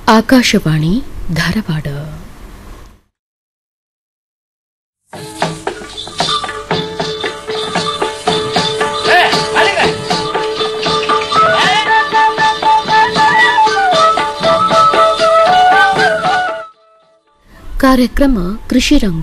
ಆಕಾಶವಾಣಿ ಧಾರವಾಡ ಕಾರ್ಯಕ್ರಮ ಕೃಷಿ ರಂಗ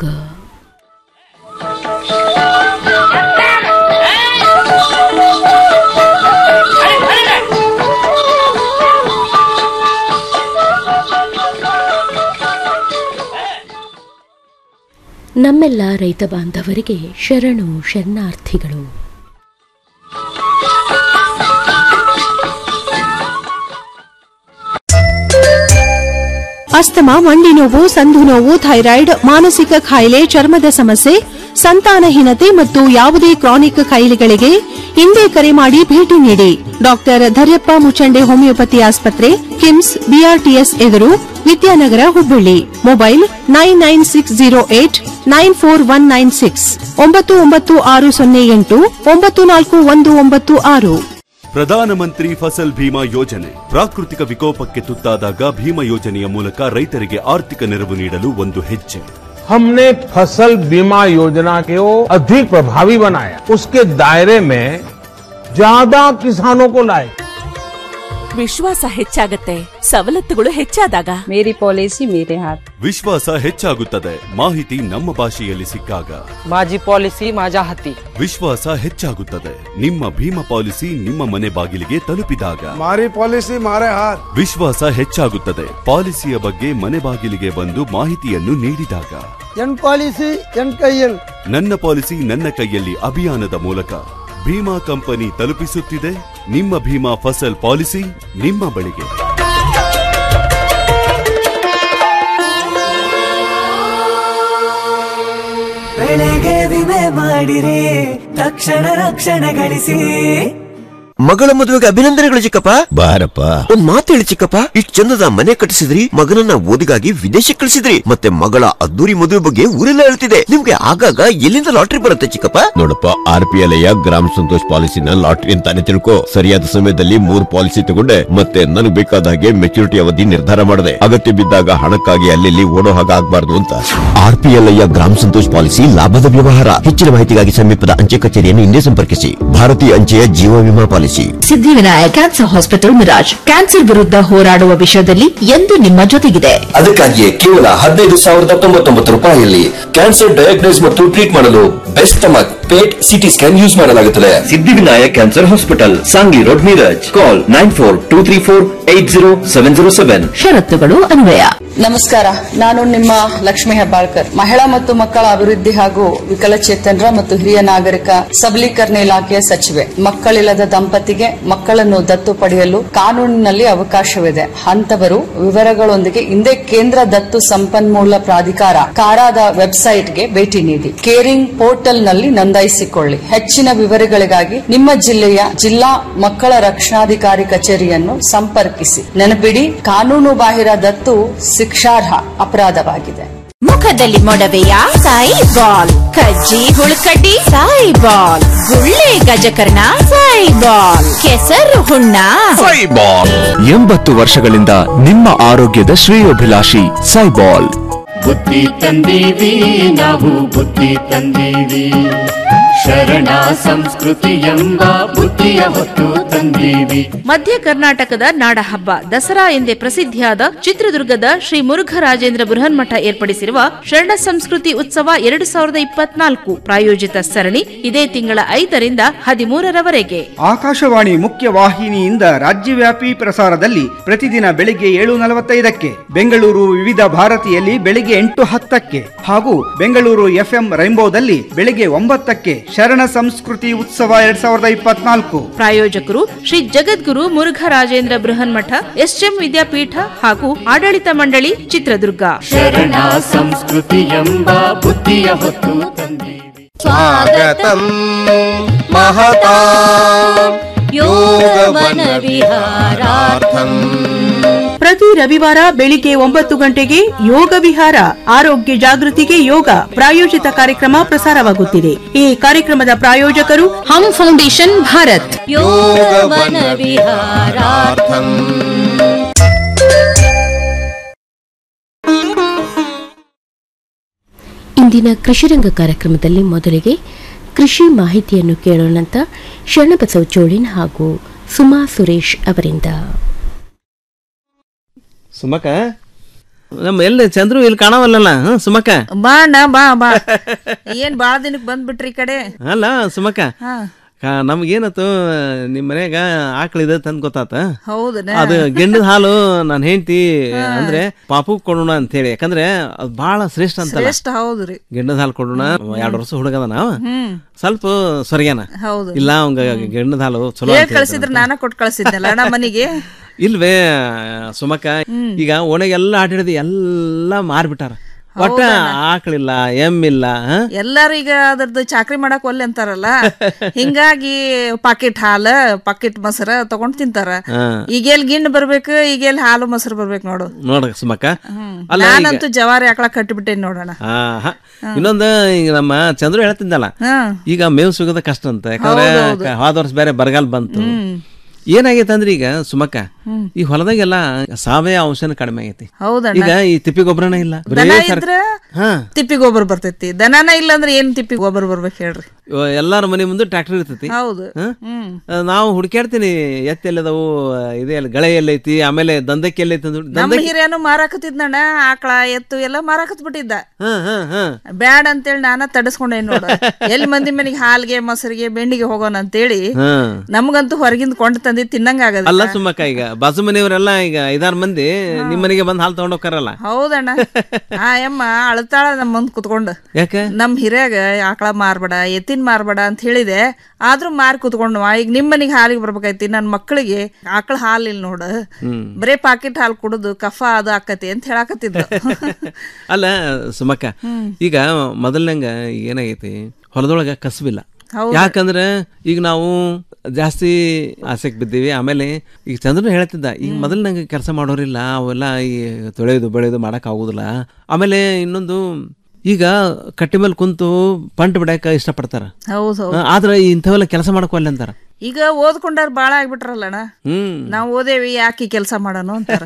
ನಮ್ಮೆಲ್ಲ ರೈತ ಬಾಂಧವರಿಗೆ ಶರಣು ಶರಣಾರ್ಥಿಗಳು ಅಸ್ತಮ ಮಂಡಿ ನೋವು ಸಂಧು ನೋವು ಥೈರಾಯ್ಡ್ ಮಾನಸಿಕ ಕಾಯಿಲೆ ಚರ್ಮದ ಸಮಸ್ಯೆ ಸಂತಾನಹೀನತೆ ಮತ್ತು ಯಾವುದೇ ಕ್ರಾನಿಕ್ ಕಾಯಿಲೆಗಳಿಗೆ ಹಿಂದೆ ಕರೆ ಮಾಡಿ ಭೇಟಿ ನೀಡಿ ಡಾಕ್ಟರ್ ಧರ್ಯಪ್ಪ ಮುಚಂಡೆ ಹೋಮಿಯೋಪತಿ ಆಸ್ಪತ್ರೆ ಕಿಮ್ಸ್ ಬಿಆರ್ಟಿಎಸ್ ಎದುರು Vidyanagar Hubballi mobile nine nine six zero eight nine four one nine six ಒಂಬತ್ತು ಒಂಬತ್ತು ಆರು ಸೊನ್ನೆ ಎಂಟು ಒಂಬತ್ತು ನಾಲ್ಕು ಒಂದು ಒಂಬತ್ತು ಆರು ಪ್ರಧಾನಮಂತ್ರಿ ಫಸಲ್ ಭೀಮಾ ಯೋಜನೆ ಪ್ರಾಕೃತಿಕ ವಿಕೋಪಕ್ಕೆ ತುತ್ತಾದಾಗ ಭೀಮಾ ಯೋಜನೆಯ ಮೂಲಕ ರೈತರಿಗೆ ಆರ್ಥಿಕ ನೆರವು ನೀಡಲು ಒಂದು ಹೆಜ್ಜೆ हमने फसल बीमा योजना को अधिक प्रभावी बनाया उसके दायरे में ज्यादा किसानों को लाए ವಿಶ್ವಾಸ ಹೆಚ್ಚಾಗತ್ತೆ ಸವಲತ್ತುಗಳು ಹೆಚ್ಚಾದಾಗ मेरी पॉलिसी मेरे हाथ ವಿಶ್ವಾಸ ಹೆಚ್ಚಾಗುತ್ತದೆ ಮಾಹಿತಿ ನಮ್ಮ ಭಾಷೆಯಲ್ಲಿ ಸಿಕ್ಕಾಗ माझी पॉलिसी माझ्या हाती ವಿಶ್ವಾಸ ಹೆಚ್ಚಾಗುತ್ತದೆ ನಿಮ್ಮ ಭೀಮಾ ಪಾಲಿಸಿ ನಿಮ್ಮ ಮನೆ ಬಾಗಿಲಿಗೆ ತಲುಪಿದಾಗ મારી પોલિસી મારે હાથ ವಿಶ್ವಾಸ ಹೆಚ್ಚಾಗುತ್ತದೆ ಪಾಲಿಸಿಯ ಬಗ್ಗೆ ಮನೆ ಬಾಗಿಲಿಗೆ ಬಂದು ಮಾಹಿತಿಯನ್ನು ನೀಡಿದಾಗ ಎನ್ ಪಾಲಿಸಿ ಎನ್ ಕೈಯಲ್ ನನ್ನ ಪಾಲಿಸಿ ನನ್ನ ಕೈಯಲ್ಲಿ ಅಭಿಯಾನದ ಮೂಲಕ ಭೀಮಾ ಕಂಪನಿ ತಲುಪಿಸುತ್ತಿದೆ ನಿಮ್ಮ ಭೀಮಾ ಫಸಲ್ ಪಾಲಿಸಿ ನಿಮ್ಮ ಬಳಿಗೆ ಬೆಳೆಗೆ ವಿಮೆ ಮಾಡಿರಿ ತಕ್ಷಣ ರಕ್ಷಣೆ ಗಳಿಸಿ ಮಗಳ ಮದುವೆಗೆ ಅಭಿನಂದನೆಗಳು ಚಿಕ್ಕಪ್ಪ ಬಾರಪ್ಪ ಒಂದ್ ಮಾತು ಹೇಳಿ ಚಿಕ್ಕಪ್ಪ ಇಷ್ಟ್ ಚಂದದ ಮನೆ ಕಟ್ಟಿಸಿದ್ರಿ ಮಗನನ್ನ ಓದಿಗಾಗಿ ವಿದೇಶಕ್ಕೆ ಕಳಿಸಿದ್ರಿ ಮತ್ತೆ ಮಗಳ ಅದ್ದೂರಿ ಮದುವೆ ಬಗ್ಗೆ ಊರೆಲ್ಲ ಹೇಳ್ತಿದೆ ನಿಮ್ಗೆ ಆಗಾಗ ಎಲ್ಲಿಂದ ಲಾಟ್ರಿ ಬರುತ್ತೆ ಚಿಕ್ಕಪ್ಪ ನೋಡಪ್ಪ ಆರ್ ಪಿ ಎಲ್ ಗ್ರಾಮ ಸಂತೋಷ್ ಪಾಲಿಸಿನ ಲಾಟ್ರಿ ಅಂತಾನೆ ತಿಳ್ಕೊ ಸರಿಯಾದ ಸಮಯದಲ್ಲಿ ಮೂರ್ ಪಾಲಿಸಿ ತಗೊಂಡೆ ಮತ್ತೆ ನನಗೆ ಬೇಕಾದ ಹಾಗೆ ಮೆಚುರಿಟಿ ಅವಧಿ ನಿರ್ಧಾರ ಮಾಡಿದೆ ಅಗತ್ಯ ಬಿದ್ದಾಗ ಹಣಕ್ಕಾಗಿ ಅಲ್ಲಿ ಓಡೋ ಹಾಗೆ ಆಗ್ಬಾರ್ದು ಅಂತ ಆರ್ ಪಿ ಎಲ್ ಗ್ರಾಮ ಸಂತೋಷ್ ಪಾಲಿಸಿ ಲಾಭದ ವ್ಯವಹಾರ ಹೆಚ್ಚಿನ ಮಾಹಿತಿಗಾಗಿ ಸಮೀಪದ ಅಂಚೆ ಕಚೇರಿಯನ್ನು ಹಿಂದೆ ಸಂಪರ್ಕಿಸಿ ಭಾರತೀಯ ಅಂಚೆಯ ಜೀವ ವಿಮಾ policy Siddhivinayak cancer hospital Miraj cancer ವಿರುದ್ಧ ಹೋರಾಡುವ ವಿಷಯದಲ್ಲಿ ಎಂದು ನಿಮ್ಮ ಜೊತೆಗಿದೆ ಅದಕ್ಕಾಗಿಯೇ ಕೇವಲ ಹದಿನೈದು ಸಾವಿರದ ತೊಂಬತ್ತೊಂಬತ್ತು ರೂಪಾಯಿಯಲ್ಲಿ ಕ್ಯಾನ್ಸರ್ ಡಯಾಗ್ನೈಸ್ ಮತ್ತು ಟ್ರೀಟ್ ಮಾಡಲು best stomach PET CT scan use ಮಾಡಲಾಗುತ್ತದೆ Siddhivinayak cancer hospital Sangli road Miraj call nine four two three four eight zero seven zero seven ಷರತ್ತುಗಳು ಅನ್ವಯ ನಮಸ್ಕಾರ ನಾನು ನಿಮ್ಮ ಲಕ್ಷ್ಮಿ ಹೆಬ್ಬಾಳ್ಕರ್ ಮಹಿಳಾ ಮತ್ತು ಮಕ್ಕಳ ಅಭಿವೃದ್ಧಿ ಹಾಗೂ ವಿಕಲಚೇತನರ ಮತ್ತು ಹಿರಿಯ ನಾಗರಿಕ ಸಬಲೀಕರಣ ಇಲಾಖೆಯ ಸಚಿವೆ ಮಕ್ಕಳಿಲ್ಲದ ದಂಪತಿಗೆ ಮಕ್ಕಳನ್ನು ದತ್ತು ಪಡೆಯಲು ಕಾನೂನಿನಲ್ಲಿ ಅವಕಾಶವಿದೆ ಅಂತವರು ವಿವರಗಳೊಂದಿಗೆ ಹಿಂದೆ ಕೇಂದ್ರ ದತ್ತು ಸಂಪನ್ಮೂಲ ಪ್ರಾಧಿಕಾರ ಕಾರಾದ ವೆಬ್ಸೈಟ್ಗೆ ಭೇಟಿ ನೀಡಿ ಕೇರಿಂಗ್ ಪೋರ್ಟಲ್ನಲ್ಲಿ ನೋಂದಾಯಿಸಿಕೊಳ್ಳಿ ಹೆಚ್ಚಿನ ವಿವರಗಳಿಗಾಗಿ ನಿಮ್ಮ ಜಿಲ್ಲೆಯ ಜಿಲ್ಲಾ ಮಕ್ಕಳ ರಕ್ಷಣಾಧಿಕಾರಿ ಕಚೇರಿಯನ್ನು ಸಂಪರ್ಕಿಸಿ ನೆನಪಿಡಿ ಕಾನೂನು ಬಾಹಿರ ದತ್ತು ಶಿಕ್ಷಾರ್ಹ ಅಪರಾಧವಾಗಿದೆ ಮುಖದಲ್ಲಿ ಮೊಡವೆಯ ಸಾಯಿ ಬಾಲ್ ಕಜ್ಜಿ ಹುಳುಕಡ್ಡಿ ಸಾಯಿ ಬಾಲ್ ಗುಳ್ಳೆ ಗಜಕರ್ಣ ಸಾಯಿ ಬಾಲ್ ಕೆಸರು ಹುಣ್ಣ ಎಂಬತ್ತು ವರ್ಷಗಳಿಂದ ನಿಮ್ಮ ಆರೋಗ್ಯದ ಶ್ರೇಯೋಭಿಲಾಷಿ ಸೈಬಾಲ್ ಬುದ್ಧಿ ತಂದೀವಿ ನಾವು ಬುದ್ಧಿ ತಂದೀವಿ ಶರಣ ಸಂಸ್ಕೃತಿ ಎಂಬ ಬುದ್ಧಿಯ ಹೊತ್ತು ತಂದೀವಿ ಮಧ್ಯ ಕರ್ನಾಟಕದ ನಾಡಹಬ್ಬ ದಸರಾ ಎಂದೇ ಪ್ರಸಿದ್ಧಿಯಾದ ಚಿತ್ರದುರ್ಗದ ಶ್ರೀ ಮುರುಘರಾಜೇಂದ್ರ ಬೃಹನ್ಮಠ ಏರ್ಪಡಿಸಿರುವ ಶರಣ ಸಂಸ್ಕೃತಿ ಉತ್ಸವ ಎರಡು ಸಾವಿರದ ಇಪ್ಪತ್ನಾಲ್ಕು ಪ್ರಾಯೋಜಿತ ಸರಣಿ ಇದೇ ತಿಂಗಳ ಐದರಿಂದ ಹದಿಮೂರರವರೆಗೆ ಆಕಾಶವಾಣಿ ಮುಖ್ಯ ವಾಹಿನಿಯಿಂದ ರಾಜ್ಯವ್ಯಾಪಿ ಪ್ರಸಾರದಲ್ಲಿ ಪ್ರತಿದಿನ ಬೆಳಿಗ್ಗೆ ಏಳು ನಲವತ್ತೈದಕ್ಕೆ ಬೆಂಗಳೂರು ವಿವಿಧ ಭಾರತಿಯಲ್ಲಿ ಬೆಳಿಗ್ಗೆ ಎಂಟು ಹತ್ತಕ್ಕೆ ಹಾಗೂ ಬೆಂಗಳೂರು ಎಫ್ಎಂ ರೈನ್ಬೋದಲ್ಲಿ ಬೆಳಿಗ್ಗೆ ಒಂಬತ್ತಕ್ಕೆ ಶರಣ ಸಂಸ್ಕೃತಿ ಉತ್ಸವ ಎರಡ್ ಸಾವಿರದ ಇಪ್ಪತ್ನಾಲ್ಕು ಪ್ರಾಯೋಜಕರು ಶ್ರೀ ಜಗದ್ಗುರು ಮುರುಘರಾಜೇಂದ್ರ ಬೃಹನ್ಮಠ ಎಸ್ಎಂ ವಿದ್ಯಾಪೀಠ ಹಾಗೂ ಆಡಳಿತ ಮಂಡಳಿ ಚಿತ್ರದುರ್ಗ ಶರಣ ಸಂಸ್ಕೃತಿ ಎಂಬ ಬುದ್ಧಿಯ ಹೊತ್ತು ತಂದೀವಿ ಸ್ವಾಗತಂ ಮಹತಾ ಯೋಗವನ ವಿಹಾರಾರ್ಥಂ ಪ್ರತಿ ರವಿವಾರ ಬೆಳಿಗ್ಗೆ ಒಂಬತ್ತು ಗಂಟೆಗೆ ಯೋಗ ವಿಹಾರ ಆರೋಗ್ಯ ಜಾಗೃತಿಗೆ ಯೋಗ ಪ್ರಾಯೋಜಿತ ಕಾರ್ಯಕ್ರಮ ಪ್ರಸಾರವಾಗುತ್ತಿದೆ ಈ ಕಾರ್ಯಕ್ರಮದ ಪ್ರಾಯೋಜಕರು ಹಮ್ ಫೌಂಡೇಶನ್ ಭಾರತ್ ಯೋಗವನ ವಿಹಾರಾರ್ಥಂ ಇಂದಿನ ಕೃಷಿರಂಗ ಕಾರ್ಯಕ್ರಮದಲ್ಲಿ ಮೊದಲಿಗೆ ಕೃಷಿ ಮಾಹಿತಿಯನ್ನು ಕೇಳೋಣಂತ ಶರಣಬಸವ ಚೋಳಿನ್ ಹಾಗೂ ಸುಮಾ ಸುರೇಶ್ ಅವರಿಂದ ಸುಮಕ ನಮ್ಮ ಎಲ್ಲಿ ಚಂದ್ರು ಇಲ್ಲಿ ಕಾಣವಲ್ಲಲ್ಲ ಹ ಸುಮಕ ಬಾ ಅಣ್ಣ ಬಾ ಬಾ ಏನ್ ಬಾಳ ದಿನಕ್ ಬಂದ್ಬಿಟ್ರಿ ಈ ಕಡೆ ಅಲ್ಲ ಸುಮಕ ಹಾ ಕಾ- ನಮ್ಗೇನತ್ತು ನಿಮ್ಮ ಮನ್ಯಾಗ ಆಕಳಿದೆ ತಂದ್ ಗೊತ್ತಾತ ಹೌದನ ಅದು ಗೆಂಡದ ಹಾಲು ನಾನು ಹೆಂಡತಿ ಅಂದ್ರೆ ಪಾಪು ಕೊಡೋಣ ಅಂತ ಹೇಳಿ ಯಾಕಂದ್ರೆ ಅದು ಬಹಳ ಶ್ರೇಷ್ಠ ಅಂತಲ್ಲ ಶ್ರೇಷ್ಠ ಹೌದ್ರಿ ಗೆಂಡದ ಹಾಲು ಕೊಡೋಣ ಎರಡು ವರ್ಷ ಹುಡುಗದ ನಾವ ಹ್ಮ್ ಸ್ವಲ್ಪ ಸೊರಗ್ಯಾನ ಹೌದು ಇಲ್ಲ ಅವಂಗ ಗೆಂಡದ ಹಾಲು ಚಲೋ ಹೇಳ್ ಅಂತ ಹೇಳ್ತಾನೆ. ಕಳ್ಸಿದ್ರ ನಾನ ಕೊಟ್ಟು ಕಳ್ಸಿದ್ನಲ್ಲ ಅಣ್ಣ ಮನಿಗೆ ಇಲ್ವೇ ಸುಮಕ ಈಗ ಓಣೆಗೆಲ್ಲ ಆಟಾಡಿದ ಎಲ್ಲ ಮಾರ್ಬಿಟ್ಟಾರ ಒಟ್ಟ ಆಕಳಿಲ್ಲ ಎಮ್ಮಿಲ್ಲ ಹ? ಎಲ್ಲಾರು ಈಗ ಅದ್ರದ್ದು ಚಾಕ್ರಿ ಮಾಡಕ್ ಒಲ್ಲೆ ಅಂತಾರಲ್ಲ ಹಿಂಗಾಗಿ ಪಾಕೆಟ್ ಹಾಲ ಪಾಕೆಟ್ ಮೊಸರ ತಗೊಂಡ್ ತಿಂತಾರ ಹಾ. ಈಗೆಲ್ ಗಿಣ್ಣ್ ಬರ್ಬೇಕು ಈಗೆಲ್ ಹಾಲು ಮೊಸರು ಬರ್ಬೇಕು ನೋಡು ನೋಡ ಸುಮಕ ಅಲ್ಲ ಈಗ ನಾನಂತೂ ಜವಾರಿ ಆಕಳ ಕಟ್ಟಿಬಿಟ್ಟೇನಿ ನೋಡೋಣ ಆ, ಹ. ಇನ್ನೊಂದು ಈಗ ನಮ್ಮ ಚಂದ್ರು ಹೇಳ್ತಿದ್ದಲ್ಲ ಈಗ ಮೇವು ಸಿಗೋದ ಕಷ್ಟ ಅಂತ ಯಾಕಂದ್ರೆ ಕ- ಹೋದ ವರ್ಷ ಬೇರೆ ಬರಗಾಲ ಬಂತು ಏನಾಗೈತೆ ಅಂದ್ರೆ ಈಗ ಸುಮಕ್ಕ ಈ ಹೊಲದಾಗೆಲ್ಲ ಸಾವಯವ ಅಂಶನ ಕಡಿಮೆ ಆಗೈತಿ ಹೌದಣ್ಣ ಈಗ ಈ ತಿಪ್ಪಿ ಗೊಬ್ಬರನೇ ಇಲ್ಲ ಬರೇ ದನ ಸರ್- ಇದ್ರ ಹಾ ತಿಪ್ಪಿ ಗೊಬ್ಬರ ಬರ್ತೈತಿ ದನನ ಇಲ್ಲ ಅಂದ್ರೆ ಏನ್ ತಿಪ್ಪಿ ಗೊಬ್ಬರ ಬರ್ಬೇಕು ಹೇಳ್ರಿ ಇವ ಎಲ್ಲಾರ ಮನೆ ಮುಂದೆ ಟ್ರ್ಯಾಕ್ಟರ್ ಇರ್ತೈತಿ ಹೌದು ಹ? ಹ್ಮ್ ಆ, ನಾವು ಹುಡುಕ್ಯಾಡ್ತೀನಿ ಎತ್ತಿ ಎಲ್ಲದವು ಇದೆ ಅಲ್ಲಿ ಗಳೆ ಎಲ್ಲೈತಿ ಆಮೇಲೆ ದಂಧಕ್ಕೆ ಎಲ್ಲೈತಿ ಅಂದ್ ನಮ್ಮ ದಂಧಕ್ಕೆ ಹಿರಿಯನು ಮಾರಾಕತ್ತಿದ್ನಣ್ಣ ಆಕಳ ಎತ್ತು ಎಲ್ಲ ಮಾರಾಕತ್ ಬಿಟ್ಟಿದ್ದ ಹಾ ಹಾ ಹಾ ಬ್ಯಾಡ್ ಅಂತೇಳಿ ನಾನ ತಡಸ್ಕೊಂಡೆ ನೋಡ ಎಲ್ಲಿ ಮಂದಿ ಮನೆಗೆ ಹಾಲ್ಗೆ ಮೊಸರಿಗೆ ಬೆಂಡಿಗೆ ಹೋಗೋಣ ಅಂತೇಳಿ ಹಾ ನಮಗಂತೂ ಹೊರಗಿಂದ ಕೊಂಡು ತಂದಿ ತಿನ್ನಂಗ ಆಗದ ಅಲ್ಲ ಸುಮ್ಮಕ್ಕ ಈಗ ಬಾಜು ಮನೆಯವರೆಲ್ಲ ಈಗ ಐದಾರು ಮಂದಿ ನಿಮ್ಮ ಮನೆಗೆ ಬಂದು ಹಾಲು ತಗೊಂಡ್ ಹೋಗ್ತಾರಲ್ಲ ಹೌದಣ್ಣ ಆ ಯಮ್ಮ ಅಳತಾಳ ನಮ್ಮ ಮುಂದ್ ಕುತ್ಕೊಂಡು ಯಾಕೆ ನಮ್ ಹಿರಿಯಾಗ ಆಕಳ ಮಾರ್ಬೇಡ ಎತ್ತಿನ ಮಾರ್ಬೇಡ ಅಂತ ಹೇಳಿದೆ ಆದ್ರೂ ಮಾರಿ ಕುತ್ಕೊಂಡು ಈಗ ನಿಮ್ ಮನೆಗೆ ಹಾಲಿಗೆ ಬರ್ಬೇಕೈತಿ ನನ್ನ ಮಕ್ಕಳಿಗೆ ಆಕಳ ಹಾಲು ಇಲ್ಲಿ ನೋಡು ಹ್ಮ್ ಬರೇ ಪಾಕೆಟ್ ಹಾಲು ಕುಡುದು ಕಫ ಅದು ಆಕತಿ ಅಂತ ಹೇಳಾಕತ್ತಿದ್ರು ಅಲ್ಲ ಸುಮಕ್ಕ ಈಗ ಮೊದಲ್ನಂಗ ಏನಾಗೈತಿ ಹೊಲದೊಳಗ ಕಸಬಿಲ್ಲ ಹೌದು. ಯಾಕಂದ್ರೆ ಈಗ ನಾವು ಜಾಸ್ತಿ ಆಸೆಗೆ ಬಿದ್ದೀವಿ ಆಮೇಲೆ ಈಗ ಚಂದ್ರನು ಹೇಳ್ತಿದ್ದ ಈಗ ಮೊದಲು ನಂಗೆ ಕೆಲಸ ಮಾಡೋರಿಲ್ಲ ಅವೆಲ್ಲ ಈ ತೊಳೆಯೋದು ಬೆಳೆಯೋದು ಮಾಡಕ್ ಆಗುದಿಲ್ಲ ಆಮೇಲೆ ಇನ್ನೊಂದು ಈಗ ಕಟ್ಟಿ ಮೇಲೆ ಕುಂತು ಪಂಟ್ ಬಿಡಾಕ ಇಷ್ಟಪಡ್ತಾರ ಹೌದು ಹೌದು ಆ, ಆದ್ರೆ ಇಂಥವೆಲ್ಲ ಕೆಲಸ ಮಾಡಕ್ವಲ್ಲ ಅಂತಾರ ಈಗ ಓದ್ಕೊಂಡಾರ ಬಾಳ ಆಗ್ಬಿಟ್ರಲ್ಲಣ್ಣ ಹ್ಮ್ ನಾವ್ ಓದೇವಿ ಯಾಕೆ ಕೆಲಸ ಮಾಡೋಣ ಅಂತಾರ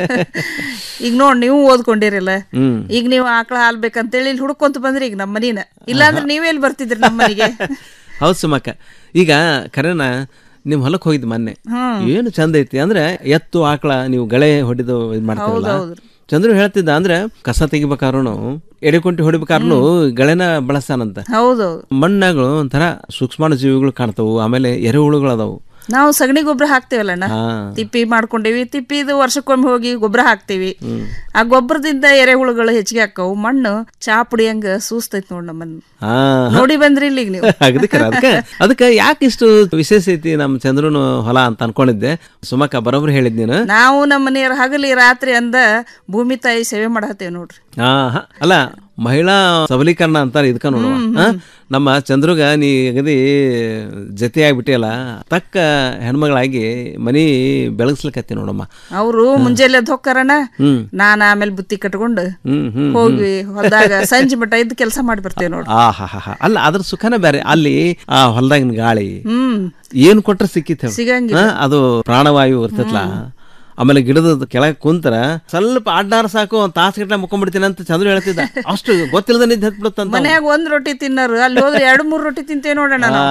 ಈಗ ನೋಡ್ ನೀವು ಓದ್ಕೊಂಡಿರಲ್ಲ ಹ್ಮ್ ಈಗ ನೀವು ಆಕಳ ಹಾಲ್ ಬೇಕಂತೇಳಿ ಇಲ್ಲಿ ಹುಡ್ಕೊಂತ ಬಂದ್ರಿ ಈಗ ನಮ್ಮ ಮನಿನ ಇಲ್ಲಾಂದ್ರೆ ನೀವೆಲ್ಲಿ ಬರ್ತಿದ್ರಿ ನಮ್ಮ ಮನೆಗೆ ಹೌದು ಸುಮಕ್ಕ ಈಗ ಕರೆನ ನಿಮ್ ಹೊಲಕ್ಕೆ ಹೋಗಿದ್ ಮೊನ್ನೆ ಹ್ಮ್. ಏನು ಚಂದ ಐತಿ ಅಂದ್ರೆ ಎತ್ತು ಆಕಳ ನೀವು ಗಳೆ ಹೊಡಿದು ಇದ್ ಮಾಡ್ತೀರಲ್ಲ ಹೌದೌದು. ಚಂದ್ರು ಹೇಳ್ತಿದ್ದ ಅಂದ್ರೆ ಕಸ ತೆಗಿಬೇಕಾದ್ರೂ ಎಡೆಕೊಂಟಿ ಹೊಡಿಬೇಕಾದ್ರೂ ಗಳೆನ ಬಳಸ್ತಾನಂತ ಹೌದೌದು ಮಣ್ಣಾಗಳು ಒಂಥರ ಸೂಕ್ಷ್ಮಾಣು ಜೀವಿಗಳು ಕಾಣ್ತಾವು ಆಮೇಲೆ ಎರೆಹುಳುಗಳು ಅದಾವು ನಾವು ಸಗಣಿ ಗೊಬ್ಬರ ಹಾಕ್ತೇವಲ್ಲಣ್ಣ ಹಾ ತಿಪ್ಪಿ ಮಾಡ್ಕೊಂಡೇವಿ ತಿಪ್ಪಿದು ವರ್ಷಕ್ಕೊಮ್ಮೆ ಹೋಗಿ ಗೊಬ್ಬರ ಹಾಕ್ತೇವಿ ಹ್ಮ್. ಆ ಗೊಬ್ಬರದಿಂದ ಎರೆಹುಳುಗಳು ಹೆಚ್ಚಿಗೆ ಹಾಕವು ಮಣ್ಣು ಚಾ ಪುಡಿಯಂಗ ಸೂಸ್ತೈತಿ ನೋಡ್ ನಮ್ಮನ್ನ ಹಾ ನೋಡಿ ಬಂದ್ರಿ ಇಲ್ಲಿಗೆ ನೀವು ಅದಕ್ಕೆ ಅದಕ್ಕೆ ಅದಕ್ಕೆ ಯಾಕೆ ಇಷ್ಟು ವಿಶೇಷ ಐತಿ ನಮ್ಮ ಚಂದ್ರನು ಹೊಲ ಅಂತ ಅನ್ಕೊಂಡಿದ್ದೆ ಸುಮಕ್ಕ ಬರೋಬ್ರು ಹೇಳಿದ್ ನೀನು ನಾವು ನಮ್ಮ ಮನೆಯವ್ರ ಹಗಲಿ ರಾತ್ರಿ ಅಂದ ಭೂಮಿ ತಾಯಿ ಸೇವೆ ಮಾಡತ್ತೇವ್ ನೋಡ್ರಿ ಹಾ ಹ. ಅಲ್ಲ ಮಹಿಳಾ ಸಬಲೀಕರಣ ಅಂತಾರೆ ಇದಕ್ಕ ನೋಡುವ ಹ? ನಮ್ಮ ಚಂದ್ರುಗ ನೀ ಅಗದಿ ಜೊತೆ ಆಗ್ಬಿಟ್ಟಿಯಲ್ಲ ತಕ್ಕ ಹೆಣ್ಮಗಳಾಗಿ ಮನಿ ಬೆಳಗ್ಸ್ಲಿಕತ್ತಿ ನೋಡಮ್ಮ ಅವರು ಮುಂಜಾನೆ ಎದ್ದು ಹೊಕ್ಕಾರಣ ಹ್ಮ್ ನಾನ್ ಆಮೇಲೆ ಬುತ್ತಿ ಕಟ್ಕೊಂಡು ಹ್ಮ್ ಹ್ಮ್ ಹೋಗಿ ಹೊಲ್ದಾಗ ಸಂಜೆ ಮಟ್ಟ ಇದ್ದು ಕೆಲಸ ಮಾಡಿ ಬರ್ತೇವೆ ನೋಡ್ರಿ ಆ ಹಾ ಹಾ ಹಾ. ಅಲ್ಲ ಅದ್ರ ಸುಖನೇ ಬೇರೆ ಅಲ್ಲಿ ಆ ಹೊಲ್ದಾಗಿನ ಗಾಳಿ ಹ್ಮ್ ಏನ್ ಕೊಟ್ರೆ ಸಿಕ್ಕಿತ್ ಹೇಳು. ಸಿಗಂಗಿಲ್ಲ. ಹ? ಅದು ಪ್ರಾಣವಾಯು ಇರ್ತೈತ್ಲ ಆಮೇಲೆ ಗಿಡದ ಕೆಳಗೆ ಕುಂತರ ಸ್ವಲ್ಪ ಅಡ್ಡಾರ ಸಾಕು ಒಂದ್ ತಾಸು ಗಟ್ಲೆ ಮುಕ್ಕೊಂಡ್ಬಿಡ್ತೀನಿ ಅಂತ ಚಂದ್ರ ಹೇಳ್ತಿದ್ದ ಅಷ್ಟು ಗೊತ್ತಿಲ್ಲದ ನಿದ್ದೆ ಹತ್ಬಿಡುತ್ತಂತ ಮನ್ಯಾಗ ಒಂದ್ ರೊಟ್ಟಿ ತಿನ್ನೋರು ಅಲ್ಲಿ ಹೋದ್ರೆ ಎರಡ್ ಮೂರ್ ರೊಟ್ಟಿ ತಿಂತೇವೆ ನೋಡೋಣ ನಾವು.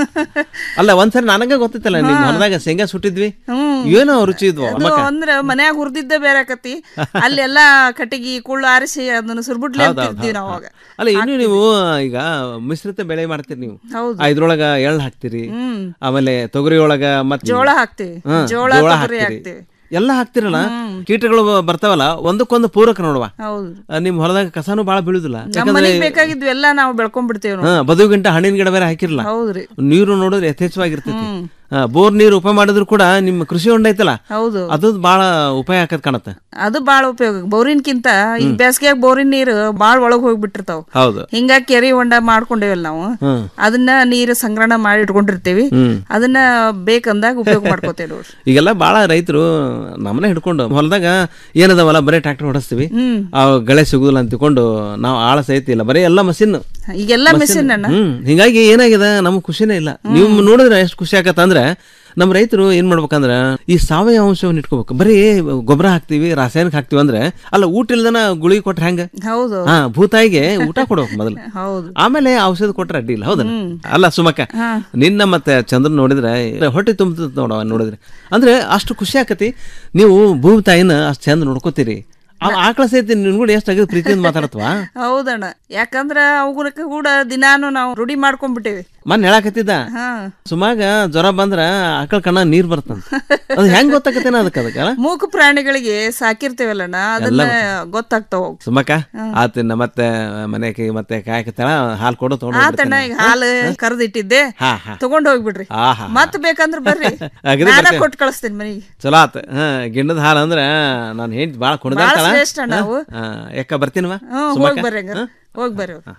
ಅಲ್ಲ ಒಂದ್ಸರಿ ನನಗೆ ಗೊತ್ತಿತ್ತಲ್ಲ ನಿಮ್ ಹೊಲದಾಗ ಶೇಂಗಾ ಸುಟ್ಟಿದ್ವಿ ಹ್ಮ್. ಏನೋ ರುಚಿ ಇದ್ವು ಅದು ಅಂದ್ರ ಮನ್ಯಾಗ ಹುರ್ದಿದ್ದ ಬೇರೆ ಆಕತಿ ಅಲ್ಲೆಲ್ಲಾ ಕಟ್ಟಿಗಿ ಕುಳ್ಳು ಆರಿಸಿ ಅದನ್ನ ಸುರ್ಬುಡ್ಲೆ ಹೌದ್ ಹೌದ್ ಅಂತಿದ್ವಿ ನಾವು ಹೌದ್. ಅವಾಗ ಅಲ್ಲ ಇನ್ನು ನೀವು ಈಗ ಮಿಶ್ರಿತ ಬೆಳೆ ಮಾಡ್ತೀರಿ ನೀವು ಹೌದು. ಆ, ಇದ್ರೊಳಗ ಎಳ್ಳು ಹಾಕ್ತಿರಿ ಹ್ಮ್. ಆಮೇಲೆ ತೊಗರಿ ಒಳಗ ಮತ್ತೆ ಜೋಳ ಹಾಕ್ತಿವಿ ಹ್ಮ್, ಜೋಳ ಜೋಳ ತೊಗರಿ ಹಾಕ್ತಿರಿ. ಹಾಕ್ತಿವಿ ಎಲ್ಲ ಹಾಕ್ತಿರಲ್ಲ ಕೀಟಗಳು ಬರ್ತಾವಲ್ಲ ಒಂದಕ್ಕೊಂದು ಪೂರಕ ನೋಡುವ ಹೌದು ಆ, ನಿಮ್ ಹೊಲದಾಗ ಕಸಾನು ಬಾಳ ಬೀಳುದಿಲ್ಲ ನಮ್ಮ ಮನೆಗ್ ಬೇಕಾಗಿದ್ವು ಎಲ್ಲಾ ನಾವು ಬೆಳ್ಕೊಂಡ್ಬಿಡ್ತೇವೆ ಹಾ ಬದುವು ಗಂಟ ಹಣ್ಣಿನ ಗಿಡ ಬೇರೆ ಹಾಕಿರಲ್ಲ ಹೌದ್ರಿ ನೀರು ನೋಡಿದ್ರೆ ಯಥೇಚ್ಛವಾಗಿರ್ತೈತಿ ಆ, ಬೋರ್ ನೀರು ಉಪಯೋಗ ಮಾಡಿದ್ರು ಕೂಡ ನಿಮ್ಮ ಕೃಷಿ ಹೊಂಡ ಐತಲ್ಲ ಹೌದು ಅದು ಬಾಳ ಉಪಾಯ ಆಕತ್ ಕಾಣತ್ತೆ ಅದು ಬಾಳ ಉಪಯೋಗ ಬೋರಿನ್ಕಿಂತ ಈ ಬೇಸಿಗೆಯಾಗ ಬೋರಿನ ನೀರು ಬಾಳ ಒಳಗ್ ಹೋಗ್ಬಿಟ್ಟಿರ್ತಾವ ಹೌದು ಹಿಂಗಾಗಿ ಕೆರೆ ಹೊಂಡ ಮಾಡ್ಕೊಂಡೇವಲ್ಲ ನಾವು ಹ್ಮ್ ಅದನ್ನ ನೀರು ಸಂಗ್ರಹಣ ಮಾಡಿ ಇಟ್ಕೊಂಡಿರ್ತೀವಿ ಹ್ಮ್ ಅದನ್ನ ಬೇಕಂದಾಗ ಉಪಯೋಗ ಮಾಡ್ಕೋತೇವೆ ನೋಡ್ರಿ ಈಗೆಲ್ಲ ಬಾಳ ರೈತರು ನಮ್ಮನೆ ಹಿಡ್ಕೊಂಡು ಹೊಲದಾಗ ಏನದವಲ್ಲ ಬರೀ ಟ್ರ್ಯಾಕ್ಟರ್ ಹೊಡಿಸ್ತೀವಿ ಹ್ಮ್. ಆ ಗಳೆ ಸಿಗುದಿಲ್ಲ ಅಂತ ತಿಳ್ಕೊಂಡು ನಾವು ಆಳ ಸಹಿತ ಇಲ್ಲ ಬರೀ ಎಲ್ಲ ಮಷಿನ್ ಈಗೆಲ್ಲ ಮೆಷಿನ್ ಅಣ್ಣ ಹ್ಮ್ ಹಿಂಗಾಗಿ ಏನಾಗಿದೆ ನಮ್ಗೆ ಖುಷಿನೇ ಇಲ್ಲ ನೀವು ನೋಡಿದ್ರೆ ಎಷ್ಟು ಖುಷಿ ಆಗತ್ತ ಅಂದ್ರೆ ನಮ್ಮ ರೈತರು ಏನ್ ಮಾಡ್ಬೇಕಂದ್ರ ಈ ಸಾವಯವ ಅಂಶವನ್ನು ಇಟ್ಕೋಬೇಕು ಬರೀ ಗೊಬ್ಬರ ಹಾಕ್ತಿವಿ ರಾಸಾಯನಿಕ ಹಾಕ್ತಿವಿ ಅಂದ್ರೆ ಅಲ್ಲ ಊಟ ಇಲ್ದನ ಗುಳಿಗೆ ಕೊಟ್ರೆ ಹೆಂಗ ಹೌದು ಹಾ ಭೂತಾಯಿಗೆ ಊಟ ಕೊಡ್ಬೇಕು ಮೊದಲು ಹೌದು ಆಮೇಲೆ ಔಷಧ ಕೊಟ್ರೆ ಅಡ್ಡಿ ಇಲ್ಲ ಹೌದಲ್ಲ ಅಲ್ಲ ಸುಮಕ್ಕ ನಿನ್ನ ಮತ್ತೆ ಚಂದ್ರನ್ ನೋಡಿದ್ರೆ ಹೊಟ್ಟೆ ತುಂಬ ನೋಡವ ನೋಡಿದ್ರೆ ಅಂದ್ರೆ ಅಷ್ಟು ಖುಷಿ ಆಕತಿ ನೀವು ಭೂಮಿ ತಾಯಿನ ಅಷ್ಟು ಚಂದ ನೋಡ್ಕೋತೀರಿ ಆ ಆಕಳ ಸಹಿತ ನಿನ್ ಕೂಡ ಎಷ್ಟು ಆಗಿದೆ ಪ್ರೀತಿಯಿಂದ ಮಾತಾಡತ್ವಾ ಹೌದಣ್ಣ ಯಾಕಂದ್ರ ಅವುಗರಕ್ಕೆ ಕೂಡ ದಿನಾನು ನಾವು ರೂಢಿ ಮಾಡ್ಕೊಂಡ್ಬಿಟ್ಟೇವಿ ಮನ್ ಹೇಳಾಕತ್ತಿದ್ದ ಹಾ ಸುಮಾಗ ಜ್ವರ ಬಂದ್ರ ಆಕಳ ಕಣ್ಣ ನೀರ್ ಬರ್ತಂತ ಅದು ಹೆಂಗ್ ಗೊತ್ತಾಕತ್ತೇನ ಅದಕ್ಕೆ ಅದಕ್ಕೆ ಮೂಕ ಪ್ರಾಣಿಗಳಿಗೆ ಸಾಕಿರ್ತೇವಲ್ಲಣ್ಣ ಅದನ್ನ ಗೊತ್ತಾಗ್ತಾವ ಅವು. ಸುಮಕ್ಕ ಆತಿನ ಮತ್ತೆ ಮನೆಗೆ ಮತ್ತೆ ಕಾಯಕತ್ತಾಳ ಹಾಲು ಕೊಡು ಆತಣ್ಣ ಈಗ ಹಾಲು ಕರೆದಿಟ್ಟಿದ್ದೆ ಹಾ ಹಾ ತಗೊಂಡ್ ಹೋಗ್ಬಿಡ್ರಿ ಆಹಾ ಮತ್ ಬೇಕಂದ್ರ ಬರ್ರಿ ಅಗದಿ ನಾನ ಬರ್ತೇನೆ. ಕೊಟ್ಟು ಕಳಿಸ್ತೇನೆ ಮನೆಗೆ ಚಲೋ ಆತ ಹಾ ಗಿಣ್ಣದ ಹಾಲು ಅಂದ್ರ ನಾನು ಹೆಂಡ್ತಿ ಭಾಳ ಕುಣದಾಡ್ತಾಳ ಭಾಳ ಶ್ರೇಷ್ಠ ನಾವು. ಯಾಕ ಬರ್ತೀನವ ಹ್ಮ್ ಹೋಗ್ ಬರ್ರಿ ಹಂಗಾರ ಹೋಗ್ ಬರ್ರಿ ಹೋಗ್.